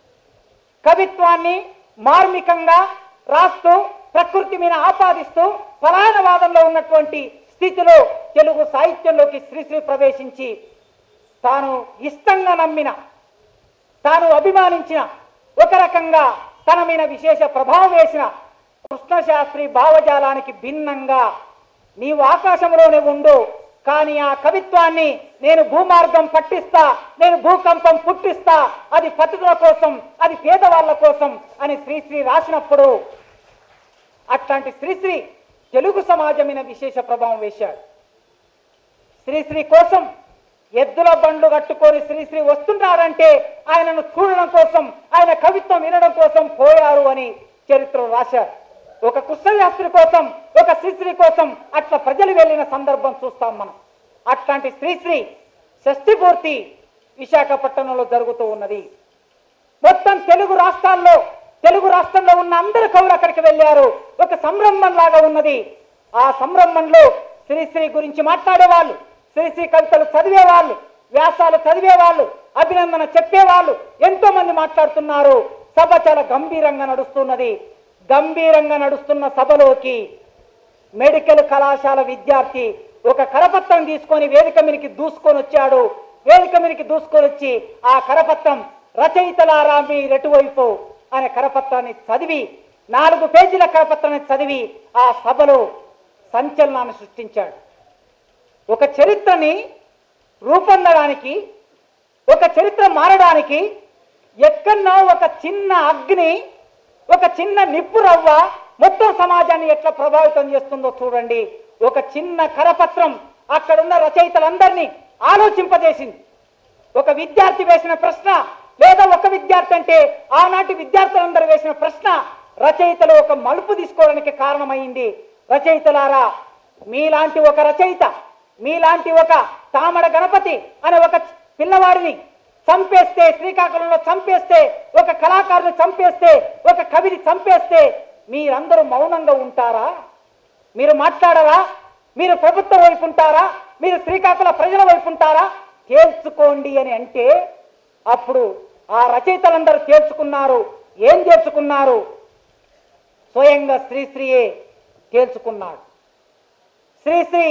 కవిత్వాన్ని మార్మికంగా రాస్తూ ప్రకృతి మీద ఆపాదిస్తూ పలాయనవాదంలో ఉన్నటువంటి స్థితిలో తెలుగు సాహిత్యంలోకి శ్రీశ్రీ ప్రవేశించి తాను ఇష్టంగా నమ్మిన తాను అభిమానించిన ఒక రకంగా తన మీద విశేష ప్రభావం వేసిన కృష్ణశాస్త్రి భావజాలానికి భిన్నంగా నీవు ఆకాశంలోనే ఉండు కానీ ఆ కవిత్వాన్ని నేను భూమార్గం పట్టిస్తా నేను భూకంపం పుట్టిస్తా అది పతితుల కోసం అది పేదవాళ్ళ కోసం అని శ్రీశ్రీ రాసినప్పుడు అట్లాంటి శ్రీశ్రీ తెలుగు సమాజం మీద విశేష ప్రభావం వేశాడు శ్రీశ్రీ కోసం ఎద్దుల బండ్లు కట్టుకొని శ్రీశ్రీ వస్తున్నాడంటే ఆయనను చూడడం కోసం ఆయన కవిత్వం వినడం కోసం పోయారు అని చరిత్ర రాశారు ఒక కృష్ణశాస్త్రి కోసం ఒక శ్రీశ్రీ కోసం అట్లా ప్రజలు వెళ్ళిన సందర్భం చూస్తాం మనం అట్లాంటి శ్రీశ్రీ షష్ఠి పూర్తి విశాఖపట్నంలో జరుగుతూ ఉన్నది మొత్తం తెలుగు రాష్ట్రాల్లో తెలుగు రాష్ట్రంలో ఉన్న అందరు కవులు అక్కడికి వెళ్ళారు ఒక సంరంభం లాగా ఉన్నది ఆ సంరంభంలో శ్రీశ్రీ గురించి మాట్లాడేవాళ్ళు శ్రీశ్రీ కవితలు చదివేవాళ్ళు వ్యాసాలు చదివేవాళ్ళు అభినందన చెప్పేవాళ్ళు ఎంతో మంది మాట్లాడుతున్నారు సభ చాలా గంభీరంగా నడుస్తున్నది గంభీరంగా నడుస్తున్న సభలోకి మెడికల్ కళాశాల విద్యార్థి ఒక కరపత్రం తీసుకొని వేదిక మీదకి దూసుకొని వచ్చాడు వేదిక మీదకి దూసుకొని వచ్చి ఆ కరపత్రం రచయితలారా మీరెటువైపు అనే కరపత్రాన్ని చదివి నాలుగు పేజీల కరపత్రాన్ని చదివి ఆ సభలో సంచలనాన్ని సృష్టించాడు ఒక చరిత్రని రూపొందడానికి ఒక చరిత్ర మారడానికి ఎక్కడో ఒక చిన్న అగ్ని ఒక చిన్న నిప్పు రవ్వ మొత్తం సమాజాన్ని ఎట్లా ప్రభావితం చేస్తుందో చూడండి ఒక చిన్న కరపత్రం అక్కడున్న రచయితలందరినీ ఆలోచింపజేసింది ఒక విద్యార్థి వేసిన ప్రశ్న లేదా ఒక విద్యార్థి అంటే ఆనాటి విద్యార్థులందరూ వేసిన ప్రశ్న రచయితలు ఒక మలుపు తీసుకోవడానికి కారణమైంది రచయితలారా మీలాంటి ఒక రచయిత మీలాంటి ఒక తామడ గణపతి అనే ఒక పిల్లవాడిని చంపేస్తే శ్రీకాకుళంలో చంపేస్తే ఒక కళాకారుని చంపేస్తే ఒక కవిని చంపేస్తే మీరందరూ మౌనంగా ఉంటారా మీరు మాట్లాడరా మీరు ప్రభుత్వం వైపు ఉంటారా మీరు శ్రీకాకుళ ప్రజల వైపు ఉంటారా తేల్చుకోండి అని అంటే అప్పుడు ఆ రచయితలందరూ తేల్చుకున్నారు ఏం తేల్చుకున్నారు స్వయంగా శ్రీశ్రీయే తేల్చుకున్నాడు శ్రీశ్రీ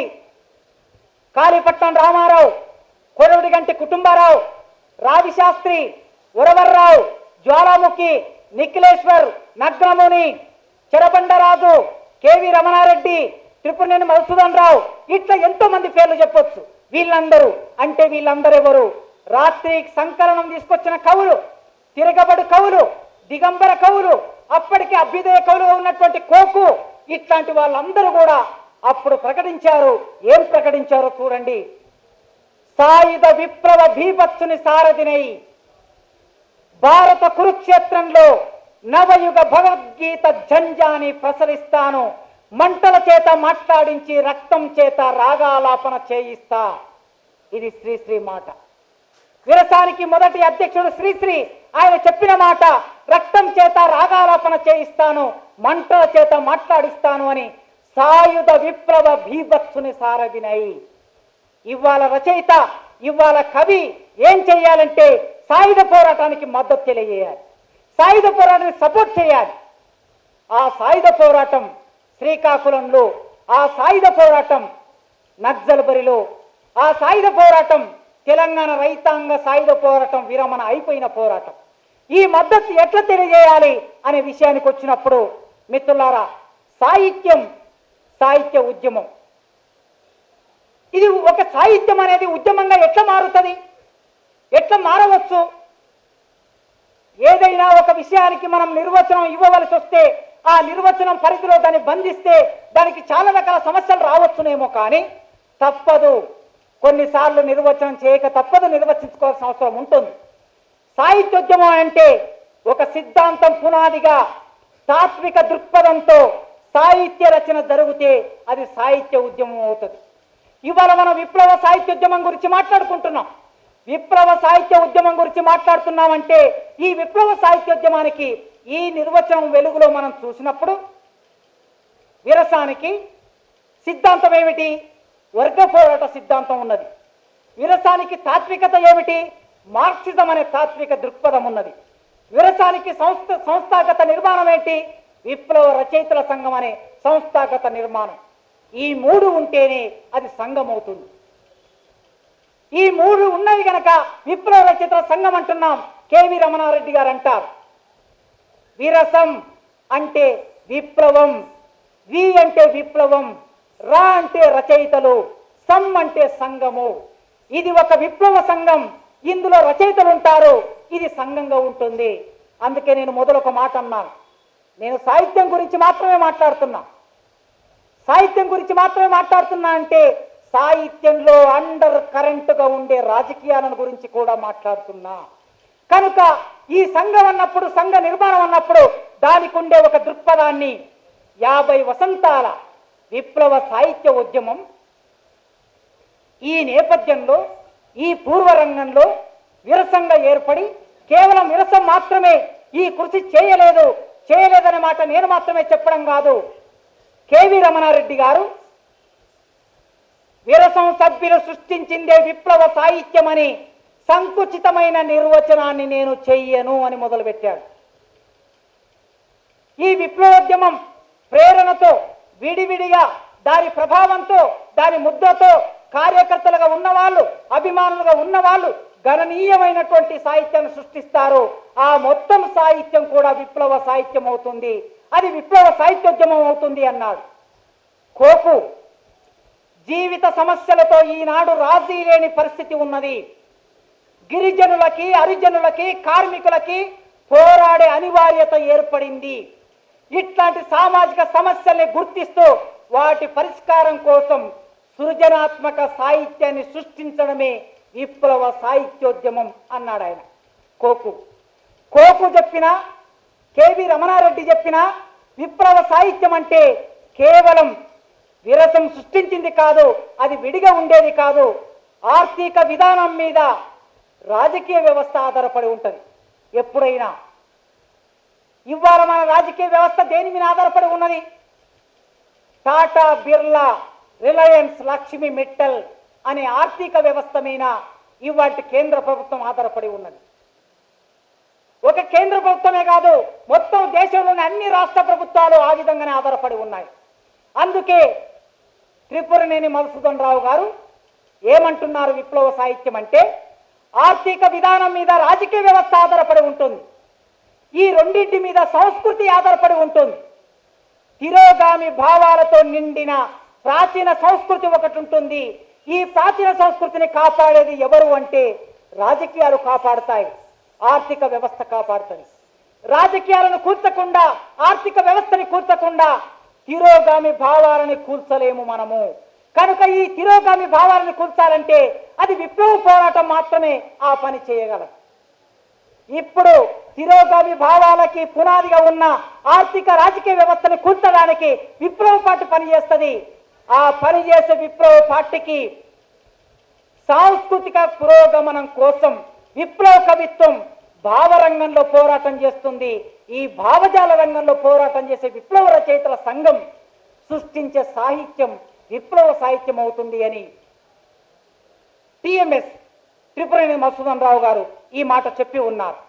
కాళీపట్నం రామారావు కొరవుడి గంటి కుటుంబారావు రావిశాస్త్రి ఉరవర్రావు జ్వాలాముఖి నిఖిలేశ్వర్ నగ్నముని చెరబండరాజు కేవి రమణారెడ్డి త్రిపురనేని మధుసూదన్ రావు ఇట్లా ఎంతో మంది పేర్లు చెప్పొచ్చు వీళ్ళందరూ అంటే వీళ్ళందరూ ఎవరు రాత్రి సంకలనం తీసుకొచ్చిన కవులు తిరగబడు కవులు దిగంబర కవులు అప్పటికి అభ్యుదయ కవులుగా ఉన్నటువంటి కోకు ఇట్లాంటి వాళ్ళందరూ కూడా అప్పుడు ప్రకటించారు ఏం ప్రకటించారో చూడండి సాయుధ విప్లవ భీభత్సుని సారథినై భారత కురుక్షేత్రంలో నవయుగ భగవద్గీత జంజాని ప్రసరిస్తాను మంటల చేత మాట్లాడించి రక్తం చేత రాగాలాపన చేయిస్తా ఇది శ్రీశ్రీ మాట విరసానికి మొదటి అధ్యక్షుడు శ్రీశ్రీ ఆయన చెప్పిన మాట రక్తం చేత రాగాలాపన చేయిస్తాను మంటల చేత మాట్లాడిస్తాను అని సాయుధ విప్లవ భీభత్సుని సారవినై ఇవాళ రచయిత ఇవాళ కవి ఏం చేయాలంటే సాయుధ పోరాటానికి మద్దతు తెలియజేయాలి సాయుధ పోరాటానికి సపోర్ట్ చేయాలి ఆ సాయుధ పోరాటం శ్రీకాకుళంలో ఆ సాయుధ పోరాటం నక్సల్బరిలో ఆ సాయుధ పోరాటం తెలంగాణ రైతాంగ సాయుధ పోరాటం విరమణ అయిపోయిన పోరాటం ఈ మద్దతు ఎట్లా తెలియజేయాలి అనే విషయానికి వచ్చినప్పుడు మిత్రులారా సాహిత్యం సాహిత్య ఉద్యమం ఇది ఒక సాహిత్యం అనేది ఉద్యమంగా ఎట్లా మారుతుంది ఎట్లా మారవచ్చు ఏదైనా ఒక విషయానికి మనం నిర్వచనం ఇవ్వవలసి వస్తే ఆ నిర్వచనం పరిధిలో దాన్ని బంధిస్తే దానికి చాలా రకాల సమస్యలు రావచ్చునేమో కానీ తప్పదు కొన్నిసార్లు నిర్వచనం చేయక తప్పదు నిర్వచించుకోవాల్సిన అవసరం ఉంటుంది సాహిత్యోద్యమం అంటే ఒక సిద్ధాంతం పునాదిగా తాత్విక దృక్పథంతో సాహిత్య రచన జరిగితే అది సాహిత్య ఉద్యమం అవుతుంది ఇవాళ మనం విప్లవ సాహిత్యోద్యమం గురించి మాట్లాడుకుంటున్నాం విప్లవ సాహిత్య ఉద్యమం గురించి మాట్లాడుతున్నామంటే ఈ విప్లవ సాహిత్యోద్యమానికి ఈ నిర్వచనం వెలుగులో మనం చూసినప్పుడు విరసానికి సిద్ధాంతం ఏమిటి వర్గ పోరాట సిద్ధాంతం ఉన్నది విరసానికి తాత్వికత ఏమిటి మార్క్సిజం అనే తాత్విక దృక్పథం ఉన్నది విరసానికి సంస్థ సంస్థాగత నిర్మాణం ఏంటి విప్లవ రచయితల సంఘం అనే సంస్థాగత నిర్మాణం ఈ మూడు ఉంటేనే అది సంఘం అవుతుంది ఈ మూడు ఉన్నవి గనక విప్లవ రచయితల సంఘం అంటున్నాం కేవి రమణారెడ్డి గారు అంటారు విరసం అంటే విప్లవం వి అంటే విప్లవం రా అంటే రచయితలు సం అంటే సంఘము ఇది ఒక విప్లవ సంఘం ఇందులో రచయితలు ఉంటారు ఇది సంఘంగా ఉంటుంది అందుకే నేను మొదలు ఒక మాట అన్నాను నేను సాహిత్యం గురించి మాత్రమే మాట్లాడుతున్నా సాహిత్యం గురించి మాత్రమే మాట్లాడుతున్నా అంటే సాహిత్యంలో అండర్ కరెంటుగా ఉండే రాజకీయాలను గురించి కూడా మాట్లాడుతున్నా కనుక ఈ సంఘం అన్నప్పుడు సంఘ నిర్మాణం అన్నప్పుడు దానికి ఉండే ఒక దృక్పథాన్ని యాభై వసంతాల విప్లవ సాహిత్య ఉద్యమం ఈ నేపథ్యంలో ఈ పూర్వరంగంలో విరసంగా ఏర్పడి కేవలం విరసం మాత్రమే ఈ కృషి చేయలేదు చేయలేదనే మాట నేను మాత్రమే చెప్పడం కాదు కేవి రమణారెడ్డి గారు విరసం సభ్యులు సృష్టించిందే విప్లవ సాహిత్యమని సంకుచితమైన నిర్వచనాన్ని నేను చెయ్యను అని మొదలుపెట్టాడు ఈ విప్లవోద్యమం ప్రేరణతో విడివిడిగా దాని ప్రభావంతో దాని ముద్దతో కార్యకర్తలుగా ఉన్నవాళ్ళు అభిమానులుగా ఉన్నవాళ్ళు గణనీయమైనటువంటి సాహిత్యాన్ని సృష్టిస్తారు ఆ మొత్తం సాహిత్యం కూడా విప్లవ సాహిత్యం అవుతుంది అది విప్లవ సాహిత్యోద్యమం అవుతుంది అన్నాడు కోపు జీవిత సమస్యలతో ఈనాడు రాజీ లేని పరిస్థితి ఉన్నది గిరిజనులకి హరిజనులకి కార్మికులకి పోరాడే అనివార్యత ఏర్పడింది ఇట్లాంటి సామాజిక సమస్యల్ని గుర్తిస్తూ వాటి పరిష్కారం కోసం సృజనాత్మక సాహిత్యాన్ని సృష్టించడమే విప్లవ సాహిత్యోద్యమం అన్నాడు ఆయన కోకు కోకు చెప్పిన కేవి రమణారెడ్డి చెప్పిన విప్లవ సాహిత్యం అంటే కేవలం విరసం సృష్టించింది కాదు అది విడిగా ఉండేది కాదు ఆర్థిక విధానం మీద రాజకీయ వ్యవస్థ ఆధారపడి ఉంటుంది ఎప్పుడైనా ఇవాళ మన రాజకీయ వ్యవస్థ దేని మీద ఆధారపడి ఉన్నది టాటా బిర్లా రిలయన్స్ లక్ష్మి మిట్టల్ అనే ఆర్థిక వ్యవస్థ మీద ఇవాటి కేంద్ర ప్రభుత్వం ఆధారపడి ఉన్నది ఒక కేంద్ర ప్రభుత్వమే కాదు మొత్తం దేశంలోని అన్ని రాష్ట్ర ప్రభుత్వాలు ఆ విధంగానే ఆధారపడి ఉన్నాయి అందుకే త్రిపురనేని మధుసూదన్ రావు గారు ఏమంటున్నారు విప్లవ సాహిత్యం అంటే ఆర్థిక విధానం మీద రాజకీయ వ్యవస్థ ఆధారపడి ఉంటుంది ఈ రెండింటి మీద సంస్కృతి ఆధారపడి ఉంటుంది తిరోగామి భావాలతో నిండిన ప్రాచీన సంస్కృతి ఒకటి ఉంటుంది ఈ ప్రాచీన సంస్కృతిని కాపాడేది ఎవరు అంటే రాజకీయాలు కాపాడుతాయి ఆర్థిక వ్యవస్థ కాపాడుతుంది రాజకీయాలను కూర్చకుండా ఆర్థిక వ్యవస్థని కూర్చకుండా తిరోగామి భావాలని కూల్చలేము మనము కనుక ఈ తిరోగామి భావాలను కూల్చాలంటే అది విప్లవ పోరాటం మాత్రమే ఆ పని చేయగలదు ఇప్పుడు తిరోగామి భావాలకి పునాదిగా ఉన్న ఆర్థిక రాజకీయ వ్యవస్థను కూర్చడానికి విప్లవ పార్టీ పనిచేస్తుంది ఆ పనిచేసే విప్లవ పార్టీకి సాంస్కృతిక పురోగమనం కోసం విప్లవ కవిత్వం భావరంగంలో పోరాటం చేస్తుంది ఈ భావజాల రంగంలో పోరాటం చేసే విప్లవ రచయితల సంఘం సృష్టించే సాహిత్యం విప్లవ సాహిత్యం అవుతుంది అని టిఎంఎస్ త్రిపురేణి మసూదన్ రావు గారు ఈ మాట చెప్పి ఉన్నారు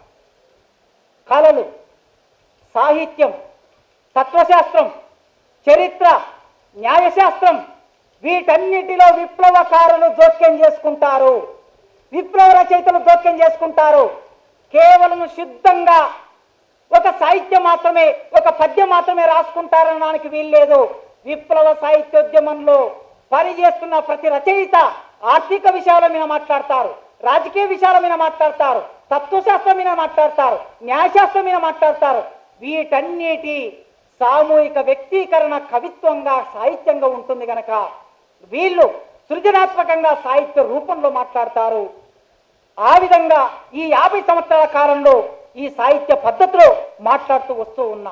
కళలు సాహిత్యం తత్వశాస్త్రం చరిత్ర న్యాయశాస్త్రం వీటన్నిటిలో విప్లవకారులు జోక్యం చేసుకుంటారు విప్లవ రచయితలు జోక్యం చేసుకుంటారు కేవలం శుద్ధంగా ఒక సాహిత్యం మాత్రమే ఒక పద్యం మాత్రమే రాసుకుంటారనడానికి వీల్లేదు విప్లవ సాహిత్యోద్యమంలో పనిచేస్తున్న ప్రతి రచయిత ఆర్థిక విషయాల మీద మాట్లాడతారు రాజకీయ విషయాల మీద మాట్లాడతారు తత్వశాస్త్రం మీద మాట్లాడతారు న్యాయశాస్త్రం మీద మాట్లాడతారు వీటన్నిటి సామూహిక వ్యక్తీకరణ కవిత్వంగా సాహిత్యంగా ఉంటుంది గనక వీళ్ళు సృజనాత్మకంగా సాహిత్య రూపంలో మాట్లాడతారు ఆ విధంగా ఈ యాభై సంవత్సరాల కాలంలో ఈ సాహిత్య పద్ధతిలో మాట్లాడుతూ వస్తూ ఉన్నాం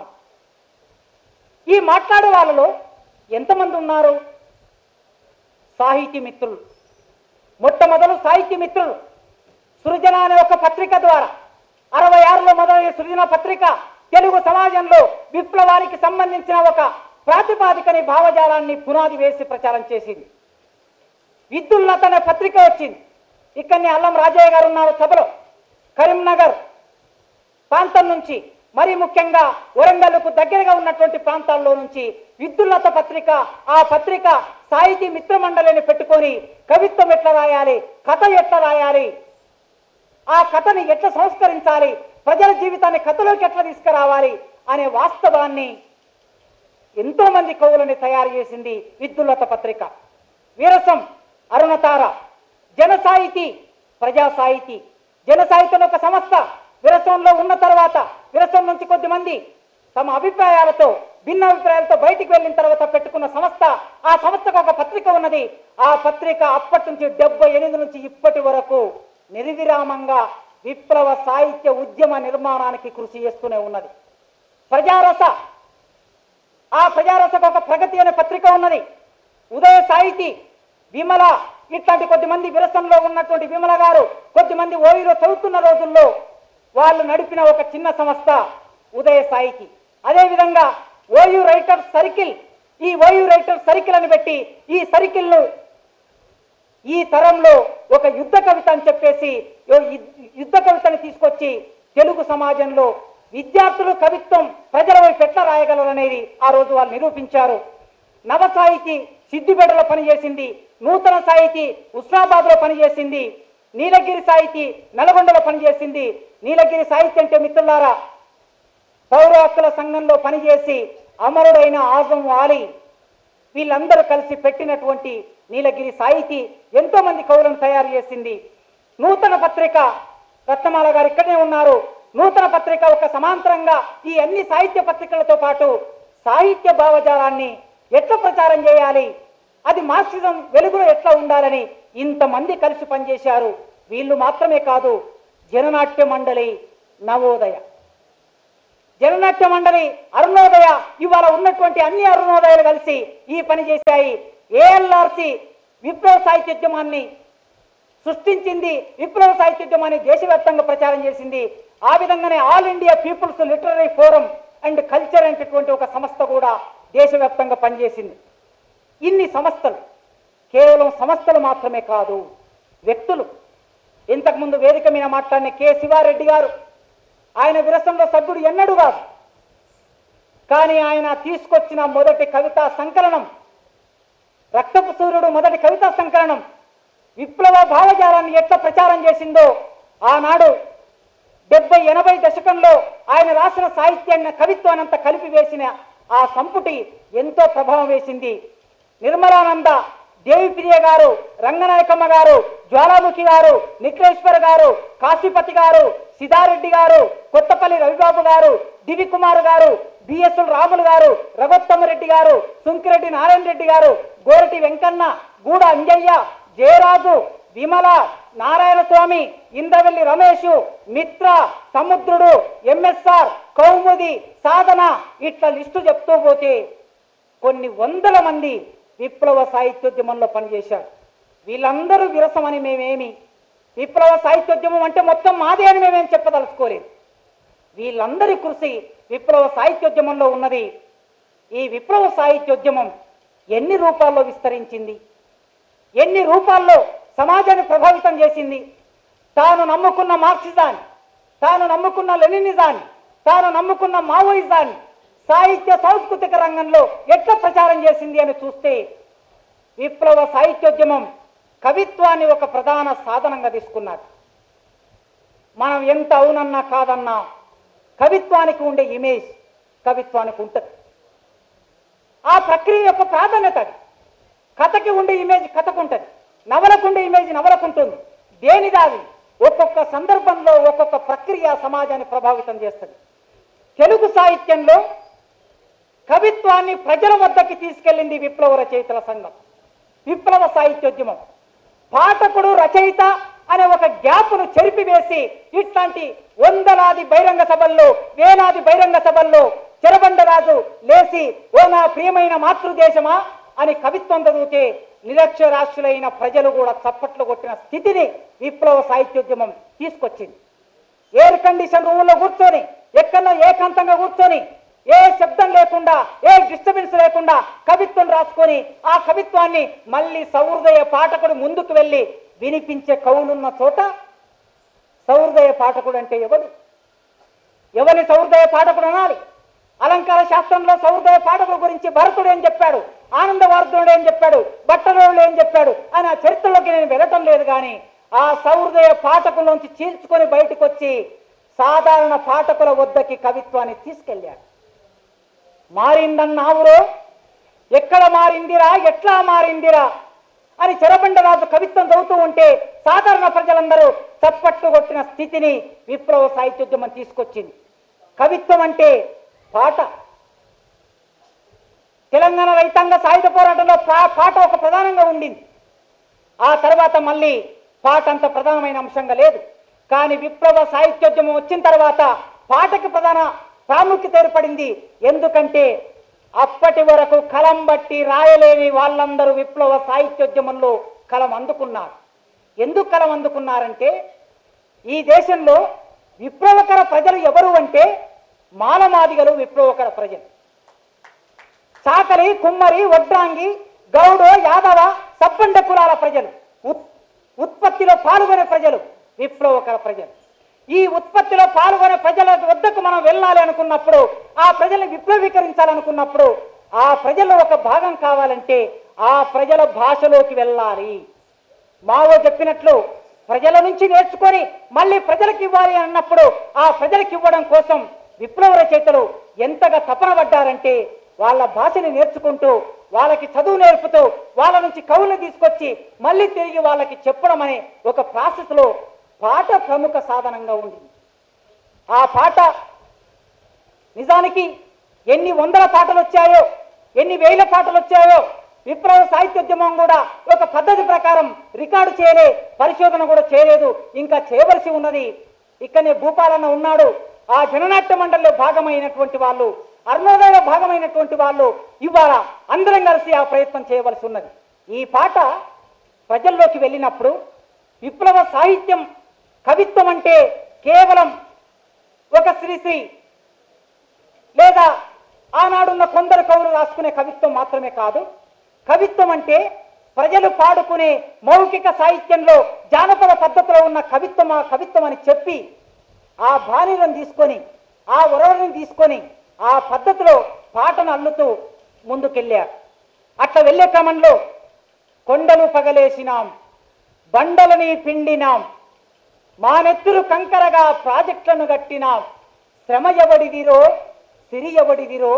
ఈ మాట్లాడే వాళ్ళలో ఎంతమంది ఉన్నారు సాహితీ మిత్రులు మొట్టమొదలు సాహిత్య మిత్రులు సృజన అనే ఒక పత్రిక ద్వారా అరవై ఆరులో మొదలైన సృజన పత్రిక తెలుగు సమాజంలో విప్లవానికి సంబంధించిన ఒక ప్రాతిపాదికని భావజాలాన్ని పునాది వేసి ప్రచారం చేసింది విద్యుల్లత అనే పత్రిక వచ్చింది ఇక్కడనే అల్లం రాజయ్య గారు ఉన్నారు సభలో కరీంనగర్ ప్రాంతం నుంచి మరి ముఖ్యంగా వరంగల్కు దగ్గరగా ఉన్నటువంటి ప్రాంతాల్లో నుంచి విద్యుల్లత పత్రిక ఆ పత్రిక సాహితీ మిత్ర మండలిని పెట్టుకొని కవిత్వం ఎట్లా రాయాలి కథ ఎట్లా రాయాలి ఆ కథని ఎట్లా సంస్కరించాలి ప్రజల జీవితాన్ని కథలోకి ఎట్లా తీసుకురావాలి అనే వాస్తవాన్ని ఎంతో మంది కవులని తయారు చేసింది విద్యుల్లత పత్రిక వీరసం అరుణతార జన సాహితీ ప్రజా సాహితీ జన సాహిత్యం ఒక సంస్థ విరసంలో ఉన్న తర్వాత విరసం నుంచి కొద్దిమంది తమ అభిప్రాయాలతో భిన్న అభిప్రాయాలతో బయటికి వెళ్ళిన తర్వాత పెట్టుకున్న సంస్థ ఆ సంస్థకు ఒక పత్రిక ఉన్నది ఆ పత్రిక అప్పటి నుంచి డెబ్బై ఎనిమిది నుంచి ఇప్పటి వరకు నిర్విరామంగా విప్లవ సాహిత్య ఉద్యమ నిర్మాణానికి కృషి చేస్తూనే ఉన్నది ప్రజారస ఆ ప్రజారసకు ఒక ప్రగతి అనే పత్రిక ఉన్నది ఉదయ సాహితీ విమల ఇట్లాంటి కొద్దిమంది విరసంలో ఉన్నటువంటి విమల గారు కొద్దిమంది ఓయిలో చదువుతున్న రోజుల్లో వాళ్ళు నడిపిన ఒక చిన్న సంస్థ ఉదయ సాహితీ అదేవిధంగా ఓయూ రైటర్స్ సర్కిల్ ఈ ఓయూ రైటర్స్ సర్కిల్ అని పెట్టి ఈ సర్కిల్ను ఈ తరంలో ఒక యుద్ధ కవిత అని చెప్పేసి ఓ యు- యుద్ధ కవితని తీసుకొచ్చి తెలుగు సమాజంలో విద్యార్థులు కవిత్వం ప్రజల వైపు ఎట్లా రాయగలరనేది ఆ రోజు వాళ్ళు నిరూపించారు నవ సాహితీ సిద్దిపేటలో పనిచేసింది నూతన సాహితీ ఉస్నాబాద్లో పనిచేసింది నీలగిరి సాహితీ నల్గొండలో పనిచేసింది నీలగిరి సాహిత్యం అంటే మిత్రులారా పౌర హక్కుల సంఘంలో పనిచేసి అమరుడైన ఆజం వాలి వీళ్ళందరూ కలిసి పెట్టినటువంటి నీలగిరి సాహితీ ఎంతో మంది కవులను తయారు చేసింది నూతన పత్రిక రత్నమాల గారు ఇక్కడనే ఉన్నారు నూతన పత్రిక ఒక సమాంతరంగా ఈ అన్ని సాహిత్య పత్రికలతో పాటు సాహిత్య భావజాలాన్ని ఎట్లా ప్రచారం చేయాలి అది మార్క్సిజం వెలుగులో ఎట్లా ఉండాలని ఇంతమంది కలిసి పనిచేశారు వీళ్ళు మాత్రమే కాదు జననాట్య మండలి నవోదయ జననాట్య మండలి అరుణోదయ ఇవాళ ఉన్నటువంటి అన్ని అరుణోదయాలు కలిసి ఈ పని చేశాయి ఏఎల్ఆర్సి విప్లవ సాహిత్యోద్యమాన్ని సృష్టించింది విప్లవ సాహిత్యోద్యమాన్ని దేశవ్యాప్తంగా ప్రచారం చేసింది ఆ విధంగానే all India people's literary forum and culture అనేటటువంటి ఒక సంస్థ కూడా దేశవ్యాప్తంగా పనిచేసింది ఇన్ని సంస్థలు కేవలం సంస్థలు మాత్రమే కాదు వ్యక్తులు ఇంతకుముందు వేదిక మీద మాట్లాడిన కె శివారెడ్డి గారు ఆయన విరసంలో సభ్యుడు ఎన్నడూ కాదు కానీ ఆయన తీసుకొచ్చిన మొదటి కవితా సంకలనం రక్తపు సూర్యుడు మొదటి కవితా సంకలనం విప్లవ భావజాలాన్ని ఎట్లా ప్రచారం చేసిందో ఆనాడు డెబ్బై ఎనభై దశకంలో ఆయన రాసిన సాహిత్యాన్ని కవిత్వాన్ని అంతా కలిపి వేసిన ఆ సంపుటి ఎంతో ప్రభావం వేసింది నిర్మలానంద దేవిప్రియ గారు రంగనాయకమ్మ గారు జ్వాలాముఖి గారు నిఖిలేశ్వర్ గారు కాశీపతి గారు సిద్ధారెడ్డి గారు కొత్తపల్లి రవిబాబు గారు దివి కుమార్ గారు బిఎస్ఎల్ రాములు గారు రఘోత్తమరెడ్డి గారు సుంకిరెడ్డి నారాయణ రెడ్డి గారు గోరటి వెంకన్న గూడ అంజయ్య జయరాజు విమల నారాయణ స్వామి ఇంద్రవెల్లి రమేష్ మిత్ర సముద్రుడు ఎంఎస్ఆర్ కౌముది సాధన ఇట్లా లిస్టు చెప్తూ పోతే కొన్ని వందల మంది విప్లవ సాహిత్యోద్యమంలో పనిచేశారు వీళ్ళందరూ విరసమని మేమేమి విప్లవ సాహిత్యోద్యమం అంటే మొత్తం మాదే అని మేమేం చెప్పదలుచుకోలేదు వీళ్ళందరి కృషి విప్లవ సాహిత్యోద్యమంలో ఉన్నది ఈ విప్లవ సాహిత్యోద్యమం ఎన్ని రూపాల్లో విస్తరించింది ఎన్ని రూపాల్లో సమాజాన్ని ప్రభావితం చేసింది తాను నమ్ముకున్న మార్క్సిజాన్ని తాను నమ్ముకున్న లెనినిజాన్ని తాను నమ్ముకున్న మావోయిజాన్ని సాహిత్య సాంస్కృతిక రంగంలో ఎట్లా ప్రచారం చేసింది అని చూస్తే విప్లవ సాహిత్యోద్యమం కవిత్వాన్ని ఒక ప్రధాన సాధనంగా తీసుకున్నది మనం ఎంత అవునన్నా కాదన్నా కవిత్వానికి ఉండే ఇమేజ్ కవిత్వానికి ఉంటుంది ఆ ప్రక్రియ యొక్క ప్రాధాన్యత అది కథకి ఉండే ఇమేజ్ కథకు ఉంటుంది నవలకు ఉండే ఇమేజ్ నవలకు ఉంటుంది దేనిది అది ఒక్కొక్క సందర్భంలో ఒక్కొక్క ప్రక్రియ సమాజాన్ని ప్రభావితం చేస్తుంది తెలుగు సాహిత్యంలో కవిత్వాన్ని ప్రజల వద్దకి తీసుకెళ్ళింది విప్లవ రచయితల సంఘం విప్లవ సాహిత్యోద్యమం పాఠకుడు రచయిత అనే ఒక గ్యాప్ను చెరిపివేసి ఇట్లాంటి వందలాది బహిరంగ సభల్లో వేలాది బహిరంగ సభల్లో చెరబండరాజు లేచి ఓ నా ప్రియమైన మాతృదేశమా అని కవిత్వం చదివితే నిరక్షరాస్యులైన ప్రజలు కూడా చప్పట్లు కొట్టిన స్థితిని విప్లవ సాహిత్యోద్యమం తీసుకొచ్చింది ఎయిర్ కండిషన్ రూమ్లో కూర్చొని ఎక్కడో ఏకాంతంగా కూర్చొని ఏ శబ్దం లేకుండా ఏ డిస్టర్బెన్స్ లేకుండా కవిత్వం రాసుకొని ఆ కవిత్వాన్ని మళ్ళీ సౌహృదయ పాఠకుడు ముందుకు వెళ్ళి వినిపించే కవులున్న చోట సౌహృదయ పాఠకుడు అంటే ఎవడు ఎవరి సౌహృదయ పాఠకుడు అనాలి అలంకార శాస్త్రంలో సౌహృదయ పాఠకుల గురించి భరతుడు ఏం చెప్పాడు ఆనందవర్ధనుడు ఏం చెప్పాడు భట్టరోళ్ళు ఏం చెప్పాడు అని ఆ చరిత్రలోకి నేను వెళ్ళటం లేదు కానీ ఆ సౌహృదయ పాఠకుల్లోంచి చీల్చుకొని బయటకు వచ్చి సాధారణ పాఠకుల వద్దకి కవిత్వాన్ని తీసుకెళ్ళాడు మారిందన్నావురో ఎక్కడ మారిందిరా ఎట్లా మారిందిరా అని చెరబండరాజు కవిత్వం చదువుతూ ఉంటే సాధారణ ప్రజలందరూ చప్పట్లు కొట్టిన స్థితిని విప్లవ సాహిత్యోద్యమం తీసుకొచ్చింది కవిత్వం అంటే పాట తెలంగాణ రైతాంగ సాయుధ పోరాటంలో పా- పాట ఒక ప్రధానంగా ఉండింది ఆ తర్వాత మళ్ళీ పాట అంత ప్రధానమైన అంశంగా లేదు కానీ విప్లవ సాహిత్యోద్యమం వచ్చిన తర్వాత పాటకి ప్రధాన ప్రాముఖ్యత ఏర్పడింది ఎందుకంటే అప్పటి వరకు కలం బట్టి రాయలేని వాళ్ళందరూ విప్లవ సాహిత్యోద్యమంలో కలం అందుకున్నారు ఎందుకు కలం అందుకున్నారంటే ఈ దేశంలో విప్లవకర ప్రజలు ఎవరు అంటే మానమాదిగలు విప్లవకర ప్రజలు చాకలి కుమ్మరి వడ్రాంగి గౌడ యాదవ సబ్బండ కులాల ప్రజలు ఉత్- ఉత్పత్తిలో పాల్గొనే ప్రజలు విప్లవకర ప్రజలు ఈ ఉత్పత్తిలో పాల్గొనే ప్రజల వద్దకు మనం వెళ్ళాలి అనుకున్నప్పుడు ఆ ప్రజల్ని విప్లవీకరించాలనుకున్నప్పుడు ఆ ప్రజల్లో ఒక భాగం కావాలంటే ఆ ప్రజల భాషలోకి వెళ్ళాలి మావో చెప్పినట్లు ప్రజల నుంచి నేర్చుకొని మళ్ళీ ప్రజలకు ఇవ్వాలి అన్నప్పుడు ఆ ప్రజలకు ఇవ్వడం కోసం విప్లవ రచయితలు ఎంతగా తపన పడ్డారంటే వాళ్ళ భాషని నేర్చుకుంటూ వాళ్ళకి చదువు నేర్పుతూ వాళ్ళ నుంచి కవులు తీసుకొచ్చి మళ్ళీ తిరిగి వాళ్ళకి చెప్పడం అనే ఒక ప్రాసెస్లో పాట ప్రముఖ సాధనంగా ఉంది ఆ పాట నిజానికి ఎన్ని వందల పాటలు వచ్చాయో ఎన్ని వేల పాటలు వచ్చాయో విప్లవ సాహిత్యోద్యమం కూడా ఒక పద్ధతి ప్రకారం రికార్డు చేయలే పరిశోధన కూడా చేయలేదు ఇంకా చేయవలసి ఉన్నది ఇక్కడనే భూపాలన్న ఉన్నాడు ఆ జననాట్య మండలిలో భాగమైనటువంటి వాళ్ళు అరుణోదయలో భాగమైనటువంటి వాళ్ళు ఇవాళ అందరం కలిసి ఆ ప్రయత్నం చేయవలసి ఉన్నది ఈ పాట ప్రజల్లోకి వెళ్ళినప్పుడు విప్లవ సాహిత్యం కవిత్వం అంటే కేవలం ఒక శ్రీశ్రీ లేదా ఆనాడున్న కొందరు కవులు రాసుకునే కవిత్వం మాత్రమే కాదు కవిత్వం అంటే ప్రజలు పాడుకునే మౌఖిక సాహిత్యంలో జానపద పద్ధతిలో ఉన్న కవిత్వం ఆ కవిత్వం అని చెప్పి ఆ బాణీలను తీసుకొని ఆ ఉరవడిని తీసుకొని ఆ పద్ధతిలో పాటను అల్లుతూ ముందుకెళ్ళారు అట్లా వెళ్ళే క్రమంలో కొండలు పగలేసినాం బండలని పిండినాం మానెత్తురు కంకరగా ప్రాజెక్టులను కట్టినాం శ్రమ ఎవడిదిరో సిరి ఎవడిదిరో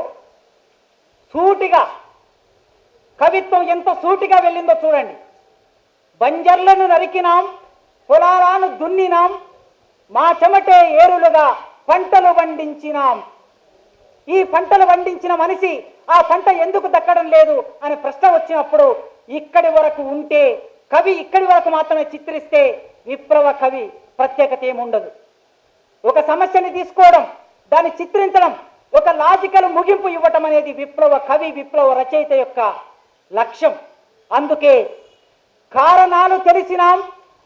సూటిగా కవిత్వం ఎంత సూటిగా వెళ్ళిందో చూడండి బంజర్లను నరికినాం పొలాలను దున్నినాం మా చెమటే ఏరులుగా పంటలు పండించినాం ఈ పంటలు పండించిన మనిషి ఆ పంట ఎందుకు దక్కడం లేదు అనే ప్రశ్న వచ్చినప్పుడు ఇక్కడి వరకు ఉంటే కవి ఇక్కడి వరకు మాత్రమే చిత్రిస్తే విప్లవ కవి ప్రత్యేకత ఏముండదు ఒక సమస్యని తీసుకోవడం దాన్ని చిత్రించడం ఒక లాజికల్ ముగింపు ఇవ్వటం అనేది విప్లవ కవి విప్లవ రచయిత యొక్క లక్ష్యం అందుకే కారణాలు తెలిసినాం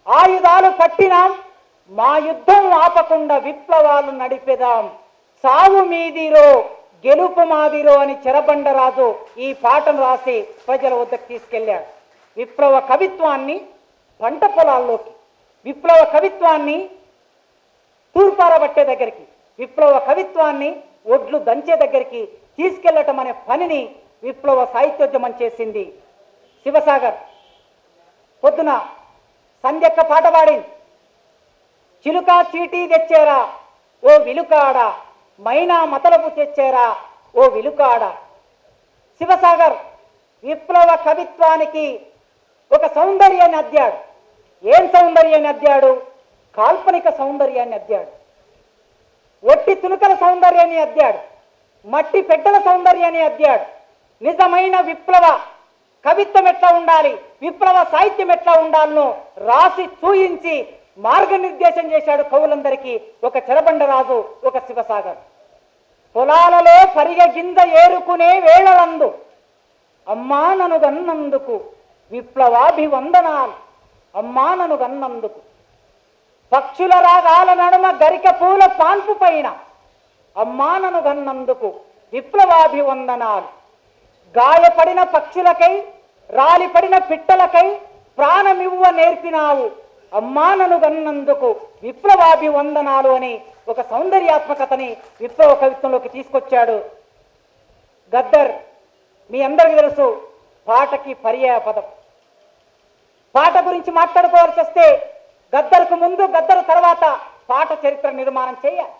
ఆయుధాలు పట్టినాం మా యుద్ధం ఆపకుండా విప్లవాలు నడిపెదాం సావు మీదిరో గెలుపు మాదిరో అని చెరబండరాజు ఈ పాటను రాసి ప్రజల వద్దకు తీసుకెళ్ళాడు విప్లవ కవిత్వాన్ని పంట పొలాల్లోకి విప్లవ కవిత్వాన్ని తూర్పారబట్టే దగ్గరికి విప్లవ కవిత్వాన్ని ఒడ్లు దంచే దగ్గరికి తీసుకెళ్లటం అనే పనిని విప్లవ సాహిత్యోద్యమం చేసింది శివసాగర్ పొద్దున సంధ్యక్క పాట పాడింది చిలుక చీటీ తెచ్చారా ఓ విలుకాడ మైనా మతలపు తెచ్చారా ఓ విలుకాడ శివసాగర్ విప్లవ కవిత్వానికి ఒక సౌందర్యాన్ని అద్దాడు ఏం సౌందర్యాన్ని అద్దాడు కాల్పనిక సౌందర్యాన్ని అద్దాడు ఒట్టి తునుకల సౌందర్యాన్ని అద్దాడు మట్టి పెట్టెల సౌందర్యాన్ని అద్దాడు నిజమైన విప్లవ కవిత్వం ఎట్లా ఉండాలి విప్లవ సాహిత్యం ఎట్లా ఉండాలనో రాసి చూయించి మార్గనిర్దేశం చేశాడు కవులందరికీ ఒక చెరబండరాజు ఒక శివసాగర్ పొలాలలో పరిగ గింజ ఏరుకునే వేళలందు అమ్మా నను గన్నందుకు విప్లవాభివందనాలు అమ్మా నను గన్నందుకు పక్షుల రాగాల నడుమ గరిక పూల పాన్పు పైన అమ్మా నను గన్నందుకు విప్లవాభివందనాలు గాయపడిన పక్షులకై రాలిపడిన పిట్టలకై ప్రాణమివ్వ నేర్పినావు అమ్మా నను గన్నందుకు విప్లవాభివందనాలు అని ఒక సౌందర్యాత్మకతని విప్లవ కవిత్వంలోకి తీసుకొచ్చాడు గద్దర్ మీ అందరికీ తెలుసు పాటకి పర్యాయ పదం పాట గురించి మాట్లాడుకోవాల్సి వస్తే గద్దర్కు ముందు గద్దరు తర్వాత పాట చరిత్ర నిర్మాణం చేయాలి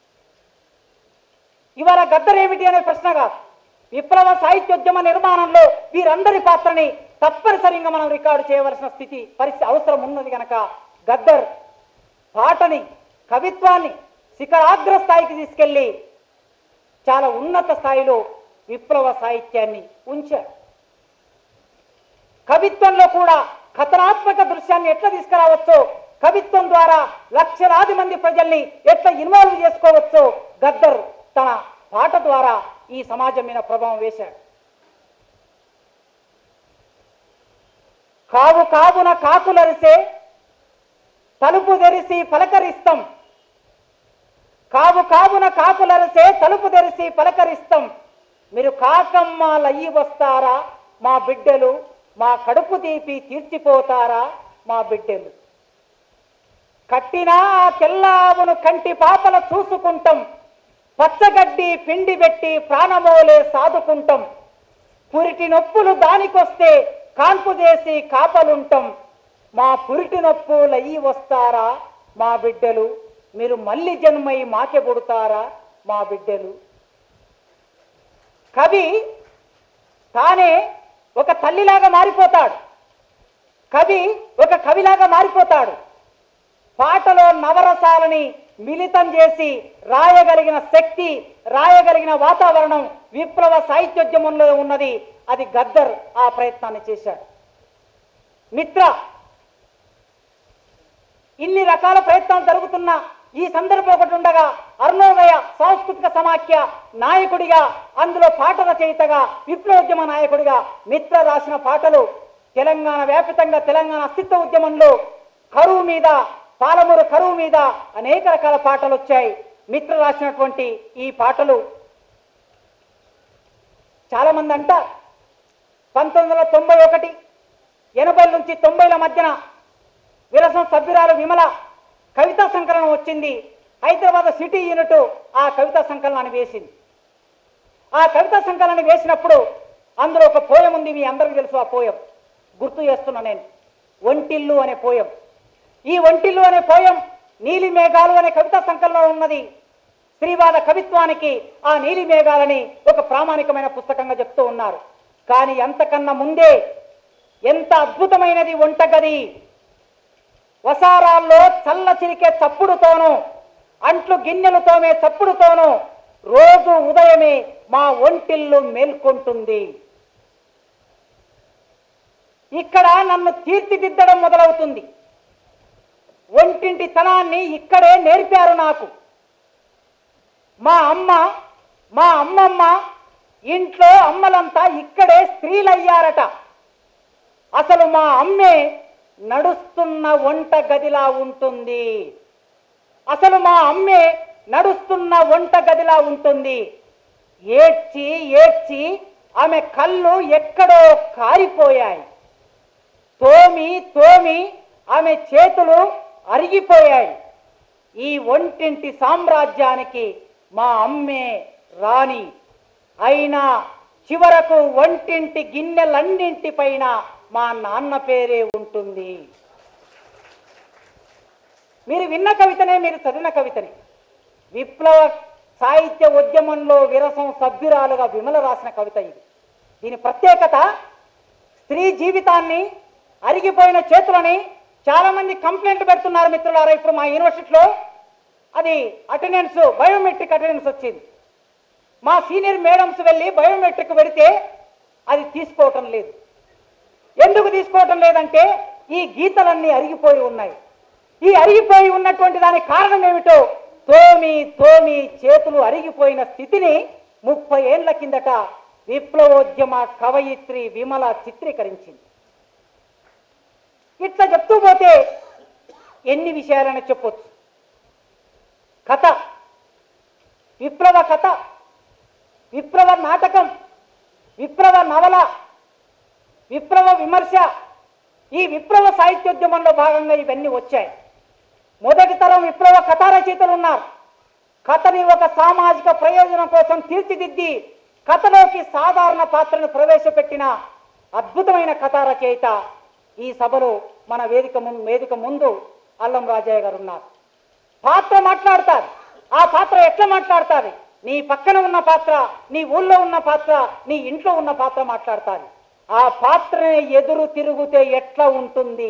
ఇవాళ గద్దర్ ఏమిటి అనే ప్రశ్న కాదు విప్లవ సాహిత్యోద్యమ నిర్మాణంలో వీరందరి పాత్రని తప్పనిసరిగా మనం రికార్డు చేయవలసిన స్థితి పరిస్థితి అవసరం ఉన్నది కనుక గద్దర్ పాటని కవిత్వాన్ని శిఖరాగ్ర స్థాయికి తీసుకెళ్ళి చాలా ఉన్నత స్థాయిలో విప్లవ సాహిత్యాన్ని ఉంచారు కవిత్వంలో కూడా కథనాత్మక దృశ్యాన్ని ఎట్లా తీసుకురావచ్చో కవిత్వం ద్వారా లక్షలాది మంది ప్రజల్ని ఎట్లా ఇన్వాల్వ్ చేసుకోవచ్చో గద్దర్ తన పాట ద్వారా ఈ సమాజం మీద ప్రభావం వేశాడు కావు కావున కాకులరిసే తలుపు తెరిసి పలకరిస్తాం కావు కావున కాకులరిసే తలుపు తెరిసి పలకరిస్తాం మీరు కాకమ్మలయ్యి వస్తారా మా బిడ్డలు మా కడుపు తీపి తీర్చిపోతారా మా బిడ్డలు కట్టినా ఆ తెల్లావును కంటి పాపల చూసుకుంటాం పచ్చగడ్డి పిండి పెట్టి ప్రాణమోలే సాదుకుంటాం పురిటి నొప్పులు దానికొస్తే కాన్పు చేసి కాపలుంటాం మా పురిటి నొప్పులు అయ్యి వస్తారా మా బిడ్డలు మీరు మళ్ళీ జన్మై మాకే పుడతారా మా బిడ్డలు కవి తానే ఒక తల్లిలాగా మారిపోతాడు కవి ఒక కవిలాగా మారిపోతాడు పాటలో నవరసాలని మిళితం చేసి రాయగలిగిన శక్తి రాయగలిగిన వాతావరణం విప్లవ సాహిత్యోద్యమంలో ఉన్నది అది గద్దర్ ఆ ప్రయత్నాన్ని చేశాడు మిత్ర ఇన్ని రకాల ప్రయత్నాలు జరుగుతున్న ఈ సందర్భం ఒకటి ఉండగా అరుణోదయ సాంస్కృతిక సమాఖ్య నాయకుడిగా అందులో పాట రచయితగా విప్లవోద్యమ నాయకుడిగా మిత్ర రాసిన పాటలు తెలంగాణ వ్యాపితంగా తెలంగాణ అస్తిత్వ ఉద్యమంలో కరువు మీద పాలమూరు కరువు మీద అనేక రకాల పాటలు వచ్చాయి మిత్ర రాసినటువంటి ఈ పాటలు చాలా మంది అంటారు పంతొమ్మిది వందల తొంభై ఒకటి ఎనభై నుంచి తొంభైల మధ్యన విరసం సభ్యురాలు విమల కవితా సంకలనం వచ్చింది హైదరాబాద్ సిటీ యూనిట్ ఆ కవితా సంకలనాన్ని వేసింది ఆ కవితా సంకలనాన్ని వేసినప్పుడు అందులో ఒక పోయం ఉంది మీ అందరికీ తెలుసు ఆ పోయం గుర్తు చేస్తున్నా నేను ఒంటిల్లు అనే పోయం ఈ ఒంటిల్లు అనే పోయం నీలి మేఘాలు అనే కవితా సంకలనం ఉన్నది శ్రీవాద కవిత్వానికి ఆ నీలి మేఘాలని ఒక ప్రామాణికమైన పుస్తకంగా చెప్తూ ఉన్నారు కానీ అంతకన్నా ముందే ఎంత అద్భుతమైనది వంటగది వసారాల్లో చల్ల చిరికే చప్పుడుతోనూ అంట్లు గిన్నెలు తోమే చప్పుడుతోనూ రోజు ఉదయమే మా ఒంటిల్లు మేల్కొంటుంది ఇక్కడ నన్ను తీర్చిదిద్దడం మొదలవుతుంది ఒంటింటి తనాన్ని ఇక్కడే నేర్పారు నాకు మా అమ్మ మా అమ్మమ్మ ఇంట్లో అమ్మలంతా ఇక్కడే స్త్రీలయ్యారట అసలు మా అమ్మే నడుస్తున్న వంట గదిలా ఉంటుంది అసలు మా అమ్మే నడుస్తున్న వంట గదిలా ఉంటుంది ఏడ్చి ఏడ్చి ఆమె కళ్ళు ఎక్కడో కారిపోయాయి తోమి తోమి ఆమె చేతులు అరిగిపోయాయి ఈ ఒంటింటి సామ్రాజ్యానికి మా అమ్మే రాణి అయినా చివరకు ఒంటింటి గిన్నెలన్నింటిపైన మా నాన్న పేరే ఉంటుంది మీరు విన్న కవితనే మీరు చదివిన కవితనే విప్లవ సాహిత్య ఉద్యమంలో విరసం సభ్యురాలుగా విమల రాసిన కవిత ఇది దీని ప్రత్యేకత స్త్రీ జీవితాన్ని అరిగిపోయిన చేతులని చాలా మంది కంప్లైంట్ పెడుతున్నారు మిత్రులారా ఇప్పుడు మా యూనివర్సిటీలో అది అటెండెన్స్ బయోమెట్రిక్ అటెండెన్స్ వచ్చింది మా సీనియర్ మేడమ్స్ వెళ్ళి బయోమెట్రిక్ పెడితే అది తీసుకోవటం లేదు ఎందుకు తీసుకోవటం లేదంటే ఈ గీతలన్నీ అరిగిపోయి ఉన్నాయి ఈ అరిగిపోయి ఉన్నటువంటి దానికి కారణం ఏమిటో తోమి తోమి చేతులు అరిగిపోయిన స్థితిని ముప్పై ఏండ్ల కిందట విప్లవోద్యమ కవయిత్రి విమల చిత్రీకరించింది ఇట్లా చెప్తూ పోతే ఎన్ని విషయాలని చెప్పొచ్చు కథ విప్లవ కథ విప్లవ నాటకం విప్లవ నవల విప్లవ విమర్శ ఈ విప్లవ సాహిత్యోద్యమంలో భాగంగా ఇవన్నీ వచ్చాయి మొదటి తరం విప్లవ కథా రచయితలు ఉన్నారు కథని ఒక సామాజిక ప్రయోజనం కోసం తీర్చిదిద్ది కథలోకి సాధారణ పాత్రను ప్రవేశపెట్టిన అద్భుతమైన కథా రచయిత ఈ సభలో మన వేదిక ముందు వేదిక ముందు అల్లం రాజయ్య గారు ఉన్నారు పాత్ర మాట్లాడతారు ఆ పాత్ర ఎట్లా మాట్లాడతారు నీ పక్కన ఉన్న పాత్ర నీ ఊళ్ళో ఉన్న పాత్ర నీ ఇంట్లో ఉన్న పాత్ర మాట్లాడతారు ఆ పాత్రని ఎదురు తిరుగుతే ఎట్లా ఉంటుంది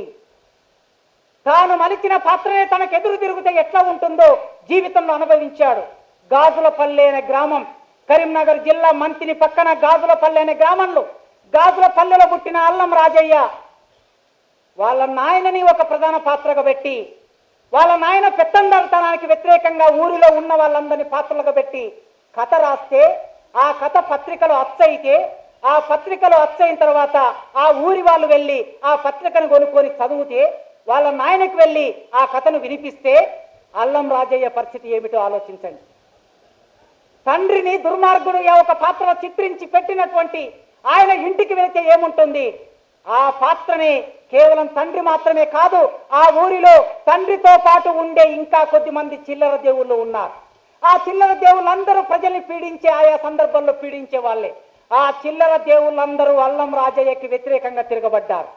తాను మలిచిన పాత్రనే తనకు ఎదురు తిరిగితే ఎట్లా ఉంటుందో జీవితంలో అనుభవించాడు గాజులపల్లి అనే గ్రామం కరీంనగర్ జిల్లా మంతిని పక్కన గాజులపల్లి అనే గ్రామంలో గాజులపల్లెలో పుట్టిన అల్లం రాజయ్య వాళ్ళ నాయనని ఒక ప్రధాన పాత్రగా పెట్టి వాళ్ళ నాయన పెత్తందరతనానికి వ్యతిరేకంగా ఊరిలో ఉన్న వాళ్ళందరినీ పాత్రలుగా పెట్టి కథ రాస్తే ఆ కథ పత్రికలో అచ్చయితే ఆ పత్రికలో అచ్చయిన తర్వాత ఆ ఊరి వాళ్ళు వెళ్ళి ఆ పత్రికను కొనుక్కొని చదివితే వాళ్ళ నాయనకు వెళ్ళి ఆ కథను వినిపిస్తే అల్లం రాజయ్య పరిస్థితి ఏమిటో ఆలోచించండి తండ్రిని దుర్మార్గుడుగా ఒక పాత్ర చిత్రించి పెట్టినటువంటి ఆయన ఇంటికి వెళితే ఏముంటుంది ఆ పాత్రని కేవలం తండ్రి మాత్రమే కాదు ఆ ఊరిలో తండ్రితో పాటు ఉండే ఇంకా కొద్ది మంది చిల్లర దేవుళ్ళు ఉన్నారు ఆ చిల్లర దేవుళ్ళందరూ ప్రజల్ని పీడించే ఆయా సందర్భంలో పీడించే వాళ్ళే ఆ చిల్లర దేవుళ్ళందరూ అల్లం రాజయ్యకి వ్యతిరేకంగా తిరగబడ్డారు